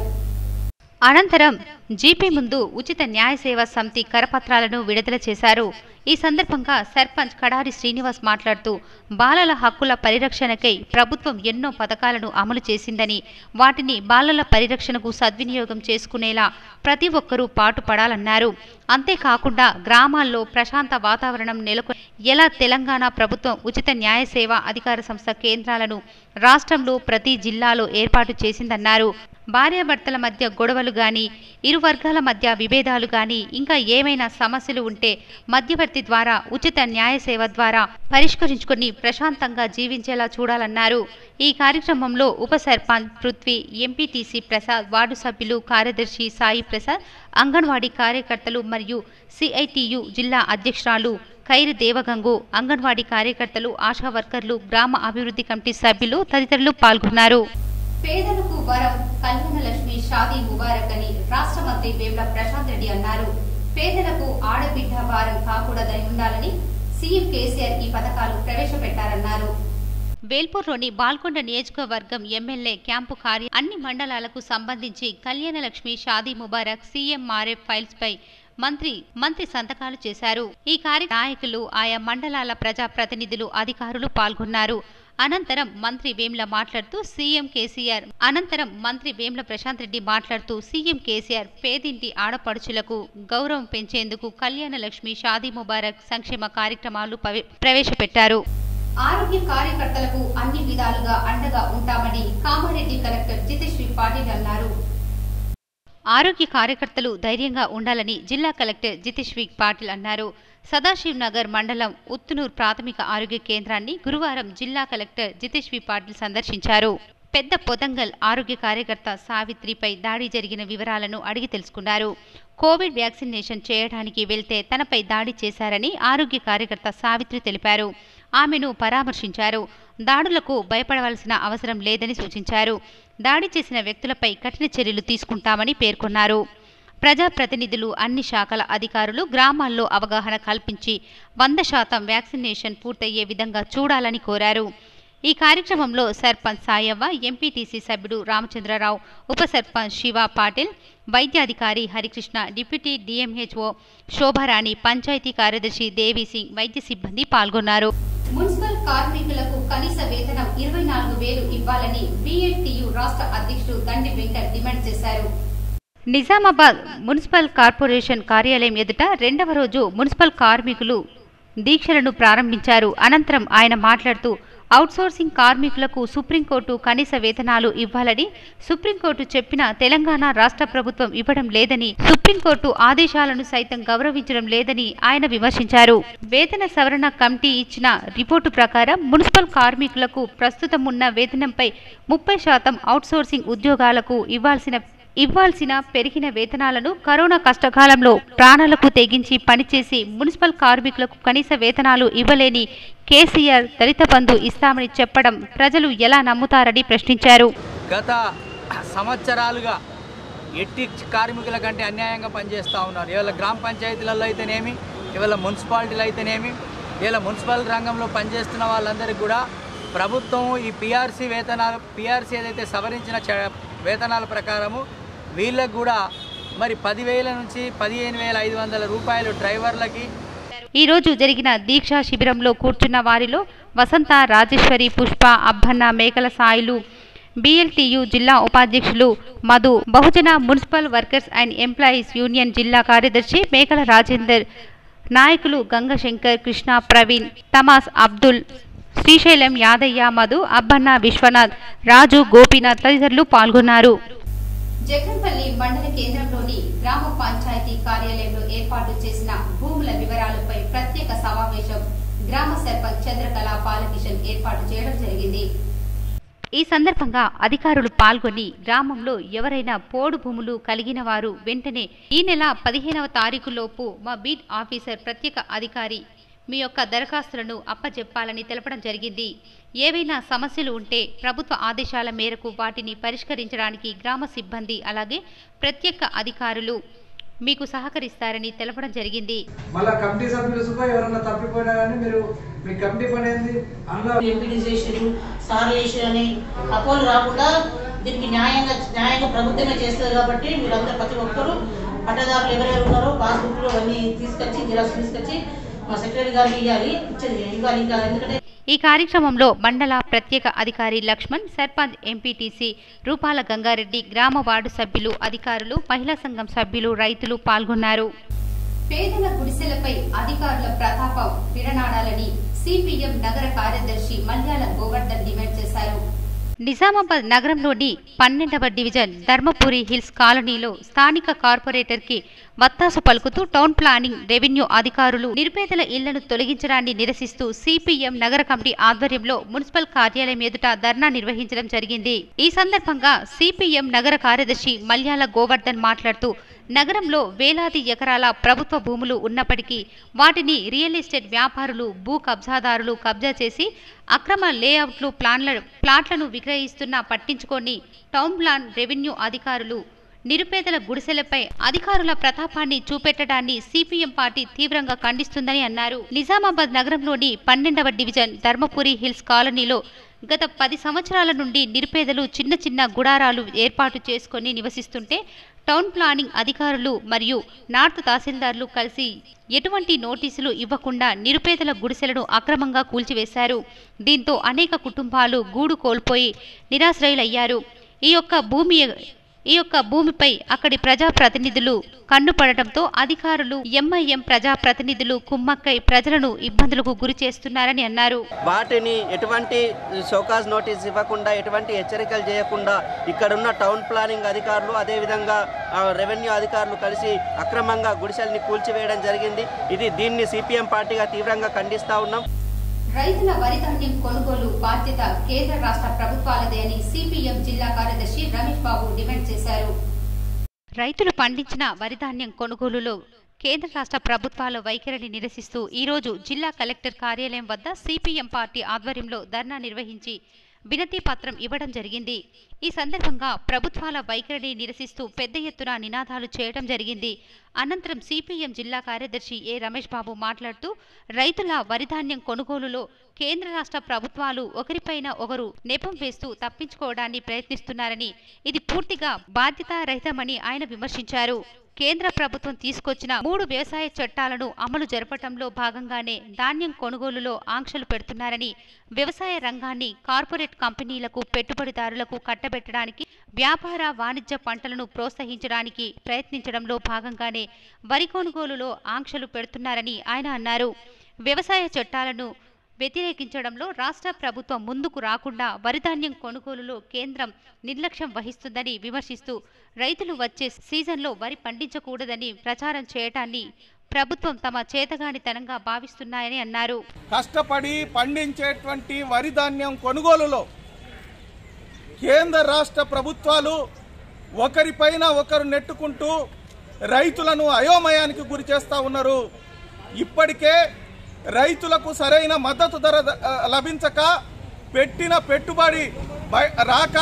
అనంతరం జీపీ ముందు ఉచిత న్యాయ సేవా సమితి కరపత్రాలను విడుదల చేశారు ఈ సందర్భంగా సర్పంచ్ కడారి శ్రీనివాస్ మాట్లాడుతూ బాలల హక్కుల పరిరక్షణకై ప్రభుత్వం ఎన్నో పథకాలను అమలు చేసిందని వాటిని బాలల పరిరక్షణకు సద్వినియోగం చేసుకునేలా ప్రతి ఒక్కరూ పాటుపడాలన్నారు అంతేకాకుండా గ్రామాల్లో ప్రశాంత వాతావరణం నెలకొ ఎలా తెలంగాణ ప్రభుత్వం ఉచిత న్యాయ సేవా అధికార సంస్థ కేంద్రాలను రాష్ట్రంలో ప్రతి జిల్లాలో ఏర్పాటు చేసిందన్నారు భార్యాభర్తల మధ్య గొడవలు గాని ఇరు వర్గాల మధ్య విభేదాలు గాని ఇంకా ఏమైనా సమస్యలు ఉంటే మధ్యవర్తి ద్వారా ఉచిత న్యాయ సేవ ద్వారా పరిష్కరించుకొని ప్రశాంతంగా జీవించేలా చూడాలన్నారు ఈ కార్యక్రమంలో ఉప సర్పంచ్ పృథ్వీ ఎంపీటీసీ ప్రసాద్ వార్డు సభ్యులు కార్యదర్శి సాయి ప్రసాద్ అంగన్వాడీ కార్యకర్తలు మరియు సిఐటియు జిల్లా అధ్యక్షురాలు ఖైరు దేవగంగు అంగన్వాడీ కార్యకర్తలు ఆశా వర్కర్లు గ్రామ అభివృద్ధి కమిటీ సభ్యులు తదితరులు పాల్గొన్నారు పేదలకు వరం కళ్యాణ లక్ష్మి షాదీ ముబారక్ అని రాష్ట్ర మంత్రి వేముల ప్రశాంత్ రెడ్డి అన్నారు పేదలకు ఆడబిడ్డ వారం కాకూడదని ఉండాలని సీఎం కేసీఆర్ ఈ పథకాలు ప్రవేశపెట్టారన్నారు వేల్పూర్లోని బాల్కొండ నియోజకవర్గం ఎమ్మెల్యే క్యాంపు కార్య అన్ని మండలాలకు సంబంధించి కళ్యాణలక్ష్మి షాదీ ముబారక్ సీఎంఆర్ఎఫ్ ఫైల్స్ పై మంత్రి మంత్రి సంతకాలు చేశారు ఈ కార్య నాయకులు ఆయా మండలాల ప్రజా ప్రతినిధులు అధికారులు పాల్గొన్నారు అనంతరం మంత్రి వేముల మాట్లాడుతూ సీఎం కేసీఆర్ అనంతరం మంత్రి వేముల ప్రశాంత్ రెడ్డి మాట్లాడుతూ సీఎం కేసీఆర్ పేదింటి ఆడపడుచులకు గౌరవం పెంచేందుకు కళ్యాణ లక్ష్మి షాదీ ముబారక్ సంక్షేమ కార్యక్రమాలు పవే- ప్రవేశపెట్టారు ఆరోగ్య కార్యకర్తలకు అన్ని విధాలుగా అండగా ఉంటామని కామారెడ్డి కలెక్టర్ జితేశ్వరి పాటిల్ అన్నారు ఆరోగ్య కార్యకర్తలు ధైర్యంగా ఉండాలని జిల్లా కలెక్టర్ జితేశ్వరి పాటిల్ అన్నారు సదాశివ్ నగర్ మండలం ఉత్తునూర్ ప్రాథమిక ఆరోగ్య కేంద్రాన్ని గురువారం జిల్లా కలెక్టర్ జితేశ్వరి పాటిల్ సందర్శించారు పెద్ద పొతంగల్ ఆరోగ్య కార్యకర్త సావిత్రిపై దాడి జరిగిన వివరాలను అడిగి తెలుసుకున్నారు కోవిడ్ వ్యాక్సినేషన్ చేయడానికి వెళ్తే తనపై దాడి చేశారని ఆరోగ్య కార్యకర్త సావిత్రి తెలిపారు ఆమెను పరామర్శించారు దాడులకు భయపడవలసిన అవసరం లేదని సూచించారు దాడి చేసిన వ్యక్తులపై కఠిన చర్యలు తీసుకుంటామని పేర్కొన్నారు ప్రజాప్రతినిధులు అన్ని శాఖల అధికారులు గ్రామాల్లో అవగాహన కల్పించి వంద శాతం వ్యాక్సినేషన్ పూర్తయ్యే విధంగా చూడాలని కోరారు ఈ కార్యక్రమంలో సర్పంచ్ సాయవ్వ ఎంపీటీసీ సభ్యుడు రామచంద్రరావు ఉప సర్పంచ్ శివ పాటిల్ వైద్యాధికారి హరికృష్ణ డిప్యూటీ డిఎంహెచ్ఓ శోభారాణి పంచాయతీ కార్యదర్శి దేవి సింగ్ వైద్య సిబ్బంది పాల్గొన్నారు మున్సిపల్ కార్మికులకు కనీస వేతనం ఇరవై నాలుగు వేలు ఇవ్వాలని బీఎడ్టీయు రాష్ట్ర అధ్యక్షుడు దండి వెంకట్ డిమాండ్ చేశారు నిజామాబాద్ మున్సిపల్ కార్పొరేషన్ కార్యాలయం ఎదుట రెండవ రోజు మున్సిపల్ కార్మికులు దీక్షలను ప్రారంభించారు అనంతరం ఆయన మాట్లాడుతూ అవుట్సోర్సింగ్ కార్మికులకు సుప్రీంకోర్టు కనీస వేతనాలు ఇవ్వాలని సుప్రీంకోర్టు చెప్పిన తెలంగాణ రాష్ట్ర ప్రభుత్వం ఇవ్వడం లేదని సుప్రీంకోర్టు ఆదేశాలను సైతం గౌరవించడం లేదని ఆయన విమర్శించారు వేతన సవరణ కమిటీ ఇచ్చిన రిపోర్టు ప్రకారం మున్సిపల్ కార్మికులకు ప్రస్తుతం ఉన్న వేతనంపై ముప్పై శాతం అవుట్సోర్సింగ్ ఉద్యోగాలకు ఇవ్వాల్సిన ఇవ్వాల్సిన పెరిగిన వేతనాలను కరోనా కష్టకాలంలో ప్రాణాలకు తెగించి పనిచేసి మున్సిపల్ కార్మికులకు కనీస వేతనాలు ఇవ్వలేని కేసీఆర్ దళిత బంధు ఇస్తామని చెప్పడం ప్రజలు ఎలా నమ్ముతారని ప్రశ్నించారు గత సంవత్సరాలుగా ఎట్టి కార్మికుల కంటే అన్యాయంగా పనిచేస్తూ ఉన్నారు ఇవాళ గ్రామ పంచాయతీలలో అయితేనేమి ఇవాళ మున్సిపాలిటీలు అయితేనేమి ఇవాళ మున్సిపల్ రంగంలో పనిచేస్తున్న వాళ్ళందరికీ కూడా ప్రభుత్వం ఈ పిఆర్సీ వేతనాలు పిఆర్సీ ఏదైతే సవరించిన చ- వేతనాల ప్రకారము వీళ్ళకు కూడా మరి పదివేల నుంచి పదిహేను వేల ఐదు వందల రూపాయలు డ్రైవర్లకి ఈ రోజు జరిగిన దీక్షా శిబిరంలో కూర్చున్న వారిలో వసంత రాజేశ్వరి పుష్ప అబ్బన్న మేకల సాయిలు బిఎల్టీయు జిల్లా ఉపాధ్యక్షులు Madhu Bahujan municipal workers and employees union జిల్లా కార్యదర్శి మేకల రాజేందర్ నాయకులు గంగశంకర్ కృష్ణ ప్రవీణ్ తమాస్ అబ్దుల్ శ్రీశైలం యాదయ్య మధు అబ్బన్న విశ్వనాథ్ రాజు గోపీనాథ్ తదితరులు పాల్గొన్నారు జగన్పల్లి మండల కేంద్రంలోని గ్రామ పంచాయతీ కార్యాలయంలో ఏర్పాటు చేసిన భూముల వివరాలపై ప్రత్యేక సమావేశం గ్రామ సర్పంచ్ చంద్రకళ బాలకిషన్ ఏర్పాటు చేయడం జరిగింది ఈ సందర్భంగా అధికారులు పాల్గొని గ్రామంలో ఎవరైనా పోడు భూములు కలిగిన వారు వెంటనే ఈ నెల పదిహేనవ తారీఖు లోపు మా బీట్ ఆఫీసర్ ప్రత్యేక అధికారి మీ యొక్క దరఖాస్తులను అప్పజెప్పాలని తెలపడం జరిగింది ఏవైనా సమస్యలు ఉంటే ప్రభుత్వ ఆదేశాల మేరకు వాటిని పరిష్కరించడానికి గ్రామ సిబ్బంది అలాగే ప్రత్యేక అధికారులు మీకు సహకరిస్తారని తెలపడం జరిగింది మళ్ళా కమిటీ సభ్యులు సుఖ ఎవరన్నా తప్పిపోయినా కానీ మీరు మీ కమిటీ పని ఏంది అందులో ఎంపీడీ చేసారు సార్ చేసారని అపోలు రాకుండా దీనికి న్యాయంగా న్యాయంగా ప్రభుత్వమే చేస్తుంది కాబట్టి మీరందరూ ప్రతి ఒక్కరు పట్టదారులు ఎవరెవరు ఉన్నారో పాస్బుక్లు అవన్నీ తీసుకొచ్చి జిరాక్స్ తీసుకొచ్చి మా సెక్రటరీ గారికి ఇవ్వాలి ఇచ్చేది ఇవ్వాలి ఇంకా ఎందుకంటే ఈ కార్యక్రమంలో మండల ప్రత్యేక అధికారి లక్ష్మణ్ సర్పంచ్ ఎంపీటీసీ రూపాల గంగారెడ్డి గ్రామ వార్డు సభ్యులు అధికారులు మహిళా సంఘం సభ్యులు రైతులు పాల్గొన్నారు పేదల గుడిసెలపై అధికారుల ప్రతాపం విడనాడాలని సిపిఎం నగర కార్యదర్శి మల్యాల గోవర్ధన్ డిమాండ్ చేశారు నిజామాబాద్ నగరంలోని పన్నెండవ డివిజన్ ధర్మపురి హిల్స్ కాలనీలో స్థానిక కార్పొరేటర్కి వత్తాసు పలుకుతూ టౌన్ ప్లానింగ్ రెవెన్యూ అధికారులు నిరుపేదల ఇళ్లను తొలగించడాన్ని నిరసిస్తూ సిపిఎం నగర కమిటీ ఆధ్వర్యంలో మున్సిపల్ కార్యాలయం ఎదుట ధర్నా నిర్వహించడం జరిగింది ఈ సందర్భంగా సిపిఎం నగర కార్యదర్శి మల్యాల గోవర్ధన్ మాట్లాడుతూ నగరంలో వేలాది ఎకరాల ప్రభుత్వ భూములు ఉన్నప్పటికీ వాటిని రియల్ ఎస్టేట్ వ్యాపారులు భూ కబ్జాదారులు కబ్జా చేసి అక్రమ లేఅవుట్లు ప్లాన్ల ప్లాట్లను విక్రయిస్తున్నా పట్టించుకొని టౌన్ ప్లాన్ రెవెన్యూ అధికారులు నిరుపేదల గుడిసెలపై అధికారుల ప్రతాపాన్ని చూపెట్టడాన్ని సిపిఎం పార్టీ తీవ్రంగా ఖండిస్తుందని అన్నారు నిజామాబాద్ నగరంలోని పన్నెండవ డివిజన్ ధర్మపురి హిల్స్ కాలనీలో గత పది సంవత్సరాల నుండి నిరుపేదలు చిన్న చిన్న గుడారాలు ఏర్పాటు చేసుకొని నివసిస్తుంటే టౌన్ ప్లానింగ్ అధికారులు మరియు నార్త్ తహసీల్దార్లు కలిసి ఎటువంటి నోటీసులు ఇవ్వకుండా నిరుపేదల గుడిసెలను అక్రమంగా కూల్చివేశారు దీంతో అనేక కుటుంబాలు గూడు కోల్పోయి నిరాశ్రయులయ్యారు ఈ యొక్క భూమి ఈ యొక్క భూమిపై అక్కడి ప్రజాప్రతినిధులు కన్నుపడటంతో అధికారులు ఎంఐఎం ప్రజాప్రతినిధులు కుమ్మక్కై ప్రజలను ఇబ్బందులకు గురి చేస్తున్నారని అన్నారు వాటిని ఎటువంటి షోకాజ్ నోటీస్ ఇవ్వకుండా ఎటువంటి హెచ్చరికలు చేయకుండా ఇక్కడున్న టౌన్ ప్లానింగ్ అధికారులు అదేవిధంగా ఆ, రెవెన్యూ అధికారులు కలిసి అక్రమంగా గుడిసెల్ని కూల్చివేయడం జరిగింది ఇది దీన్ని సిపిఎం పార్టీగా తీవ్రంగా ఖండిస్తా ఉన్నాం రైతుల వరి ధాన్యం కొనుగోలు బాధ్యత కేంద్ర రాష్ట్ర ప్రభుత్వాలదే అని సిపిఎం జిల్లా కార్యదర్శి రమేష్ బాబు డిమాండ్ చేశారు రైతులు పండించిన వరి ధాన్యం కొనుగోలులో కేంద్ర రాష్ట్ర ప్రభుత్వాల వైఖరిని నిరసిస్తూ ఈరోజు జిల్లా కలెక్టర్ కార్యాలయం వద్ద సిపిఎం పార్టీ ఆధ్వర్యంలో ధర్నా నిర్వహించి వినతి పత్రం ఇవ్వడం జరిగింది ఈ సందర్భంగా ప్రభుత్వాల వైఖరిని నిరసిస్తూ పెద్ద ఎత్తున నినాదాలు చేయడం జరిగింది అనంతరం సిపిఎం జిల్లా కార్యదర్శి ఏ రమేష్ బాబు మాట్లాడుతూ రైతుల వరి ధాన్యం కొనుగోలులో కేంద్ర రాష్ట్ర ప్రభుత్వాలు ఒకరిపైన ఒకరు నెపం వేస్తూ తప్పించుకోవడాన్ని ప్రయత్నిస్తున్నారని ఇది పూర్తిగా బాధ్యతారహితమని ఆయన విమర్శించారు కేంద్ర ప్రభుత్వం తీసుకొచ్చిన మూడు వ్యవసాయ చట్టాలను అమలు జరపటంలో భాగంగానే ధాన్యం కొనుగోలులో ఆంక్షలు పెడుతున్నారని వ్యవసాయ రంగాన్ని కార్పొరేట్ కంపెనీలకు పెట్టుబడిదారులకు కట్టబెట్టడానికి వ్యాపార వాణిజ్య పంటలను ప్రోత్సహించడానికి ప్రయత్నించడంలో భాగంగానే వరి కొనుగోలులో ఆంక్షలు పెడుతున్నారని ఆయన అన్నారు వ్యవసాయ చట్టాలను వ్యతిరేకించడంలో రాష్ట్ర ప్రభుత్వం ముందుకు రాకుండా వరిధాన్యం కొనుగోలులో కేంద్రం నిర్లక్ష్యం వహిస్తుందని విమర్శిస్తూ రైతులు వచ్చే సీజన్లో వరి పండించకూడదని ప్రచారం చేయటాన్ని ప్రభుత్వం తమ చేతగానితనంగా భావిస్తున్నాయని అన్నారు కష్టపడి పండించేటువంటి వరి ధాన్యం కొనుగోలులో కేంద్ర రాష్ట్ర ప్రభుత్వాలు ఒకరిపైన ఒకరు నెట్టుకుంటూ రైతులను అయోమయానికి గురి చేస్తూ ఉన్నారు ఇప్పటికే రైతులకు సరైన మద్దతు ధర ఆ, లభించక పెట్టిన పెట్టుబడి బయ- రాక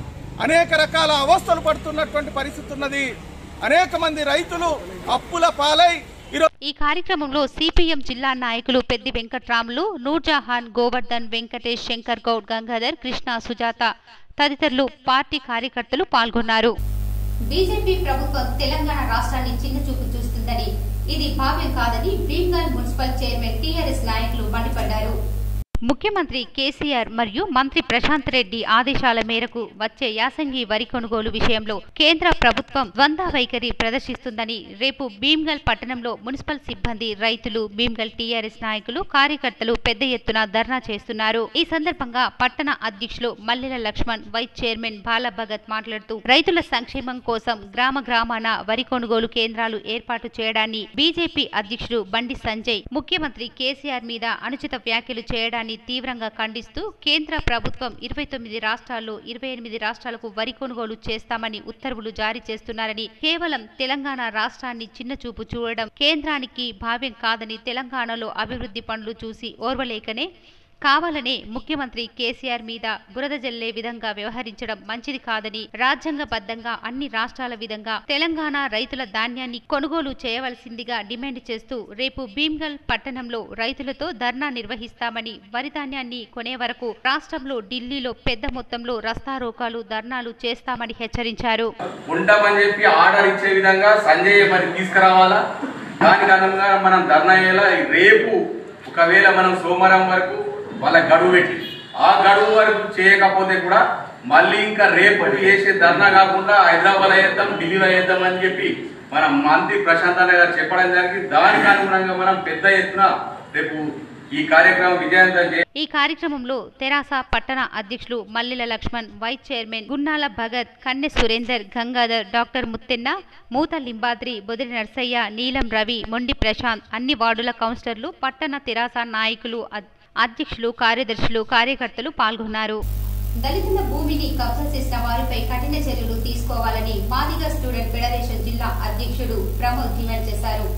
అనేక రకాల అవస్థలు పడుతున్నటువంటి పరిస్థితి ఉన్నది అనేక మంది రైతులు అప్పుల పాలై ఈరోజు ఈ కార్యక్రమంలో సిపిఎం జిల్లా నాయకులు పెద్ది వెంకట్రాములు నూర్జహాన్ గోవర్ధన్ వెంకటేష్ శంకర్ గౌడ్ గంగాధర్ కృష్ణ సుజాత తదితరులు పార్టీ కార్యకర్తలు పాల్గొన్నారు బీజేపీ ప్రభుత్వం తెలంగాణ రాష్ట్రాన్ని చిన్నచూపు చూస్తుందని ఇది భావ్యం కాదని భీమ్గల్ మున్సిపల్ చైర్మన్ టీఆర్ఎస్ నాయకులు మండిపడ్డారు ముఖ్యమంత్రి కేసీఆర్ మరియు మంత్రి ప్రశాంత్ రెడ్డి ఆదేశాల మేరకు వచ్చే యాసంగి వరి కొనుగోలు విషయంలో కేంద్ర ప్రభుత్వం ద్వంద్వ వైఖరి ప్రదర్శిస్తుందని రేపు భీమ్గల్ పట్టణంలో మున్సిపల్ సిబ్బంది రైతులు భీమ్గల్ టీఆర్ఎస్ నాయకులు కార్యకర్తలు పెద్ద ఎత్తున ధర్నా చేస్తున్నారు ఈ సందర్భంగా పట్టణ అధ్యక్షులు మల్లెల లక్ష్మణ్ వైస్ చైర్మన్ బాలభగత్ మాట్లాడుతూ రైతుల సంక్షేమం కోసం గ్రామ గ్రామాన వరి కొనుగోలు కేంద్రాలు ఏర్పాటు చేయడాన్ని బీజేపీ అధ్యక్షుడు బండి సంజయ్ ముఖ్యమంత్రి కేసీఆర్ మీద అనుచిత వ్యాఖ్యలు చేయడాన్ని తీవ్రంగా ఖండిస్తూ కేంద్ర ప్రభుత్వం ఇరవై తొమ్మిది రాష్ట్రాల్లో ఇరవై ఎనిమిది రాష్ట్రాలకు వరి కొనుగోలు చేస్తామని ఉత్తర్వులు జారీ చేస్తున్నారని కేవలం తెలంగాణ రాష్ట్రాన్ని చిన్నచూపు చూడడం కేంద్రానికి భావ్యం కాదని తెలంగాణలో అభివృద్ధి పనులు చూసి ఓర్వలేకనే కావాలనే ముఖ్యమంత్రి కేసీఆర్ మీద బురద జల్లే విధంగా వ్యవహరించడం మంచిది కాదని రాజ్యాంగబద్ధంగా అన్ని రాష్ట్రాల విధంగా తెలంగాణ రైతుల ధాన్యాన్ని కొనుగోలు చేయవలసిందిగా డిమాండ్ చేస్తూ రేపు భీమ్గల్ పట్టణంలో రైతులతో ధర్నా నిర్వహిస్తామని వరి ధాన్యాన్ని కొనే వరకు రాష్ట్రంలో ఢిల్లీలో పెద్ద మొత్తంలో రస్తారోకాలు ధర్నాలు చేస్తామని హెచ్చరించారు ఉంటామని చెప్పి ఆర్డర్ ఇచ్చే విధంగా సంజయ్ మరి తీసుకురావాలా దానికి అనుగుణంగా మనం ధర్నా చేయాలా రేపు ఒకవేళ మనం సోమవారం వరకు వాళ్ళ గడువు పెట్టి ఆ గడువు వరకు చేయకపోతే కూడా మళ్ళీ ఇంకా రేపటి చేసే ధర్నా కాకుండా హైదరాబాద్ వేద్దాం ఢిల్లీలో వేద్దాం అని చెప్పి మన మంత్రి ప్రశాంత్ అన్న గారు చెప్పడం జరిగింది దానికి అనుగుణంగా మనం పెద్ద ఎత్తున రేపు ఈ కార్యక్రమం విజయవంతం చే ఈ కార్యక్రమంలో తెరాస పట్టణ అధ్యక్షులు Mallela Laxman vice chairman Gunnala Bhagat Kanne Surender Gangadhar doctor Muthenna మూత లింబాద్రి బొదిరి నర్సయ్య నీలం రవి మొండి ప్రశాంత్ అన్ని వార్డుల కౌన్సిలర్లు పట్టణ తెరాస నాయకులు అద్- అధ్యక్షులు కార్యదర్శులు కార్యకర్తలు పాల్గొన్నారు దళితుల భూమిని కబ్జా చేసిన వారిపై కఠిన చర్యలు తీసుకోవాలని మాదిగ స్టూడెంట్ ఫెడరేషన్ జిల్లా అధ్యక్షుడు ప్రమోద్ డిమాండ్ చేశారు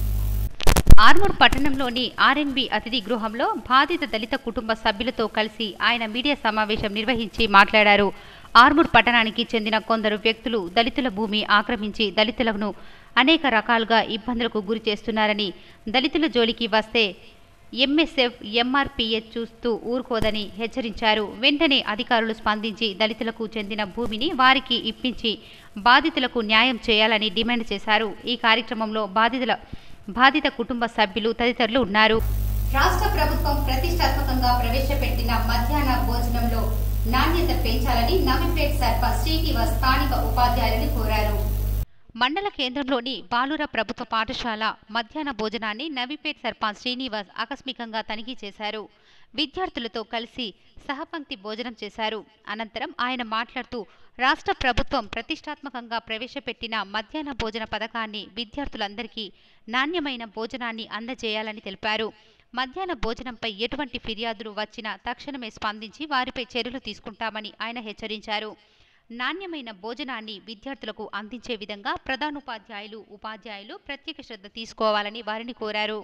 ఆర్మూర్ పట్టణంలోని ఆర్ఎన్బి అతిథి గృహంలో బాధిత దళిత కుటుంబ సభ్యులతో కలిసి ఆయన మీడియా సమావేశం నిర్వహించి మాట్లాడారు ఆర్మూర్ పట్టణానికి చెందిన కొందరు వ్యక్తులు దళితుల భూమి ఆక్రమించి దళితులను అనేక రకాలుగా ఇబ్బందులకు గురి చేస్తున్నారని దళితుల జోలికి వస్తే ఎంఎస్ఎఫ్ ఎంఆర్పీహెచ్ చూస్తూ ఊరుకోదని హెచ్చరించారు వెంటనే అధికారులు స్పందించి దళితులకు చెందిన భూమిని వారికి ఇప్పించి బాధితులకు న్యాయం చేయాలని డిమాండ్ చేశారు ఈ కార్యక్రమంలో బాధితుల బాధిత కుటుంబ సభ్యులు తదితరులు ఉన్నారు రాష్ట్ర ప్రభుత్వం ప్రతిష్టాత్మకంగా ప్రవేశపెట్టిన మధ్యాహ్న భోజనంలో నాణ్యత పెంచాలని నవీపేట్ సర్పంచ్ శ్రీనివాస్ స్థానిక ఉపాధ్యాయులను కోరారు మండల కేంద్రంలోని బాలుర ప్రభుత్వ పాఠశాల మధ్యాహ్న భోజనాన్ని నవీపేట్ సర్పంచ్ శ్రీనివాస్ ఆకస్మికంగా తనిఖీ చేశారు విద్యార్థులతో కలిసి సహపంక్తి భోజనం చేశారు అనంతరం ఆయన మాట్లాడుతూ రాష్ట్ర ప్రభుత్వం ప్రతిష్టాత్మకంగా ప్రవేశపెట్టిన మధ్యాహ్న భోజన పథకాన్ని విద్యార్థులందరికీ నాణ్యమైన భోజనాన్ని అందజేయాలని తెలిపారు మధ్యాహ్న భోజనంపై ఎటువంటి ఫిర్యాదులు వచ్చినా తక్షణమే స్పందించి వారిపై చర్యలు తీసుకుంటామని ఆయన హెచ్చరించారు నాణ్యమైన భోజనాన్ని విద్యార్థులకు అందించే విధంగా ప్రధానోపాధ్యాయులు ఉపాధ్యాయులు ప్రత్యేక శ్రద్ధ తీసుకోవాలని వారిని కోరారు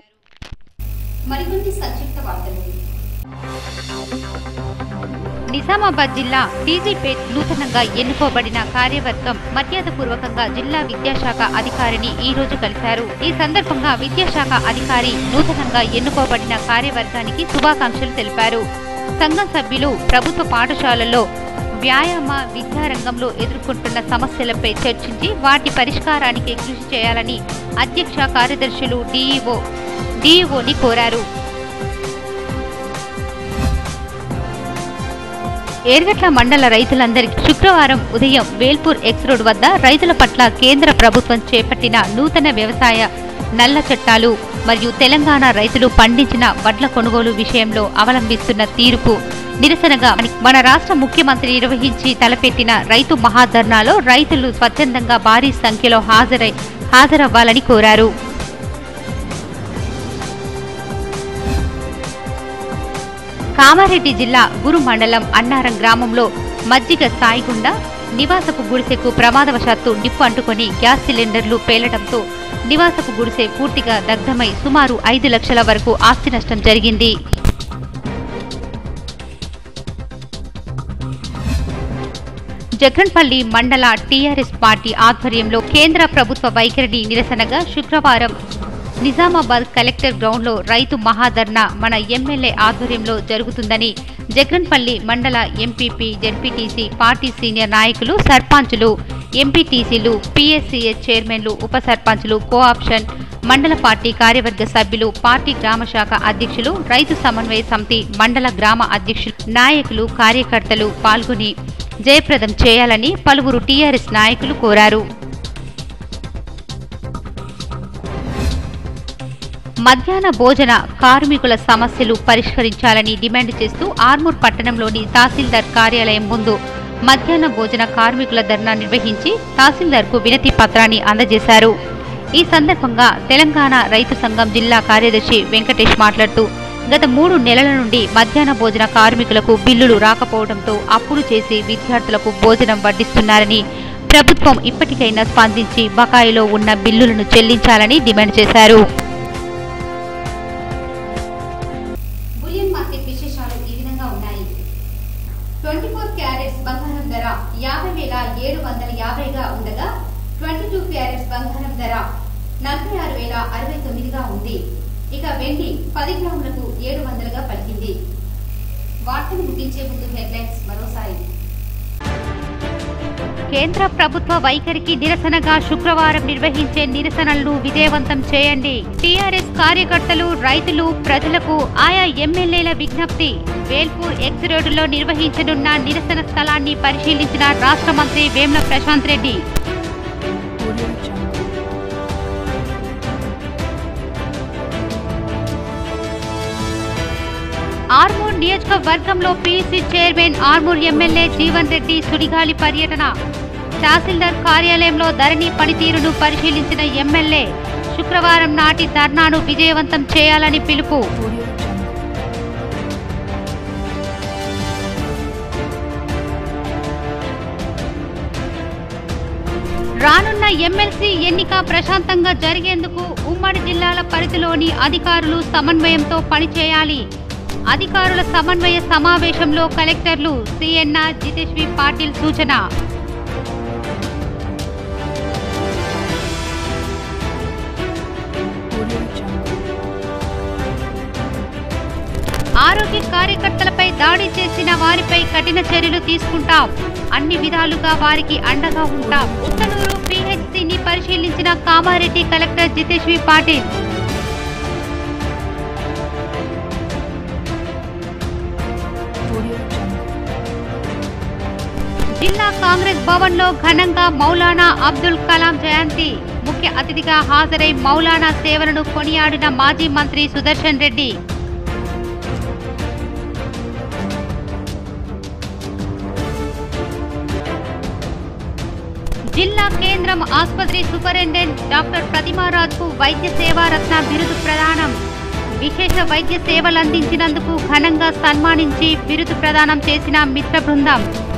మరికొన్ని సంక్షిప్త వార్తలు నిజామాబాద్ జిల్లా టీజీపేట్ నూతనంగా ఎన్నుకోబడిన కార్యవర్గం మర్యాదపూర్వకంగా జిల్లా విద్యాశాఖ అధికారిని ఈ రోజు కలిశారు ఈ సందర్భంగా విద్యాశాఖ అధికారి నూతనంగా ఎన్నుకోబడిన కార్యవర్గానికి శుభాకాంక్షలు తెలిపారు సంఘం సభ్యులు ప్రభుత్వ పాఠశాలల్లో వ్యాయామ విద్యారంగంలో ఎదుర్కొంటున్న సమస్యలపై చర్చించి వాటి పరిష్కారానికి కృషి చేయాలని అధ్యక్ష కార్యదర్శులు డీఈఓ డీఈఓని కోరారు ఏర్గట్ల మండల రైతులందరికీ శుక్రవారం ఉదయం వేల్పూర్ ఎక్స్ రోడ్ వద్ద రైతుల పట్ల కేంద్ర ప్రభుత్వం చేపట్టిన నూతన వ్యవసాయ నల్ల చట్టాలు మరియు తెలంగాణ రైతులు పండించిన వడ్ల కొనుగోలు విషయంలో అవలంబిస్తున్న తీరుకు నిరసనగా మన రాష్ట్ర ముఖ్యమంత్రి నిర్వహించి తలపెట్టిన రైతు మహాధర్నాలో రైతులు స్వచ్ఛందంగా భారీ సంఖ్యలో హాజరై హాజరవ్వాలని కోరారు కామారెడ్డి జిల్లా గురు మండలం అన్నారం గ్రామంలో మజ్జిగ సాయిగుండ నివాసపు గుడిసెకు ప్రమాదవశాత్తు నిప్పు అంటుకొని గ్యాస్ సిలిండర్లు పేలడంతో నివాసపు గుడిసె పూర్తిగా దగ్ధమై సుమారు ఐదు లక్షల వరకు ఆస్తి నష్టం జరిగింది జగన్పల్లి మండల టీఆర్ఎస్ పార్టీ ఆధ్వర్యంలో కేంద్ర ప్రభుత్వ వైఖరిని నిరసనగా శుక్రవారం నిజామాబాద్ కలెక్టర్ గ్రౌండ్లో రైతు మహాధర్నా మన ఎమ్మెల్యే ఆధ్వర్యంలో జరుగుతుందని జగన్పల్లి మండల ఎంపీపీ జెడ్పీటీసీ పార్టీ సీనియర్ నాయకులు సర్పంచులు ఎంపీటీసీలు పీఎస్సీఎస్ చైర్మన్లు ఉప సర్పంచులు కోఆప్షన్ మండల పార్టీ కార్యవర్గ సభ్యులు పార్టీ గ్రామ శాఖ అధ్యక్షులు రైతు సమన్వయ సమితి మండల గ్రామ అధ్యక్షులు నాయకులు కార్యకర్తలు పాల్గొని జయప్రదం చేయాలని పలువురు టీఆర్ఎస్ నాయకులు కోరారు మధ్యాహ్న భోజన కార్మికుల సమస్యలు పరిష్కరించాలని డిమాండ్ చేస్తూ ఆర్మూర్ పట్టణంలోని తహసీల్దార్ కార్యాలయం ముందు మధ్యాహ్న భోజన కార్మికుల ధర్నా నిర్వహించి తహసీల్దార్కు వినతి పత్రాన్ని అందజేశారు ఈ సందర్భంగా తెలంగాణ రైతు సంఘం జిల్లా కార్యదర్శి వెంకటేష్ మాట్లాడుతూ గత మూడు నెలల నుండి మధ్యాహ్న భోజన కార్మికులకు బిల్లులు రాకపోవడంతో అప్పులు చేసి విద్యార్థులకు భోజనం వడ్డిస్తున్నారని ప్రభుత్వం ఇప్పటికైనా స్పందించి బకాయిలో ఉన్న బిల్లులను చెల్లించాలని డిమాండ్ చేశారు బులియన్ మార్కెట్ విశేషాలు ఈ విధంగా ఉన్నాయి ట్వంటీ ఫోర్ క్యారెట్స్ బంగారం ధర యాభై వేల ఏడు వందల యాభైగా ఉండగా ట్వంటీ టూ క్యారెట్స్ బంగారం ధర నలభై ఆరు వేల అరవై తొమ్మిదిగా ఉంది ఇక వెండి పది గ్రాములకు ఏడు వందలుగా పలికింది వార్తను ముగించే ముందు హెడ్లైన్స్ మరోసారి కేంద్ర ప్రభుత్వ వైఖరికి నిరసనగా శుక్రవారం నిర్వహించే నిరసనలను విజయవంతం చేయండి టీఆర్ఎస్ కార్యకర్తలు రైతులు ప్రజలకు ఆయా ఎమ్మెల్యేల విజ్ఞప్తి వేల్పూర్ ఎక్స్ రోడ్డులో నిర్వహించనున్న నిరసన స్థలాన్ని పరిశీలించిన రాష్ట్ర మంత్రి వేమ్ల ప్రశాంత్ రెడ్డి ఆర్మూర్ నియోజకవర్గంలో PC chairman Armoor MLA Jeevan Reddy సుడిగాలి పర్యటన తహసీల్దార్ కార్యాలయంలో ధరణి పనితీరును పరిశీలించిన ఎమ్మెల్యే శుక్రవారం నాటి ధర్నాను విజయవంతం చేయాలని పిలుపు రానున్న ఎమ్మెల్సీ ఎన్నిక ప్రశాంతంగా జరిగేందుకు ఉమ్మడి జిల్లాల పరిధిలోని అధికారులు సమన్వయంతో పనిచేయాలి అధికారుల సమన్వయ సమావేశంలో కలెక్టర్లు సిఎన్ఆర్ జితేశ్వి పాటిల్ సూచన ఆరోగ్య కార్యకర్తలపై దాడి చేసిన వారిపై కఠిన చర్యలు తీసుకుంటాం అన్ని విధాలుగా వారికి అండగా ఉంటాం ఉత్తనూరు పిహెచ్సిని పరిశీలించిన కామారెడ్డి కలెక్టర్ జితేశ్వి పాటిల్ జిల్లా కాంగ్రెస్ భవన్ లో ఘనంగా మౌలానా అబ్దుల్ కలాం జయంతి ముఖ్య అతిథిగా హాజరై మౌలానా సేవలను కొనియాడిన మాజీ మంత్రి సుదర్శన్ రెడ్డి జిల్లా కేంద్రం ఆసుపత్రి సూపరింటెండెంట్ డాక్టర్ ప్రతిమారాజ్ కు వైద్య సేవా రత్న బిరుదు ప్రదానం విశేష వైద్య సేవలు అందించినందుకు ఘనంగా సన్మానించి బిరుదు ప్రదానం చేసిన మిత్ర బృందం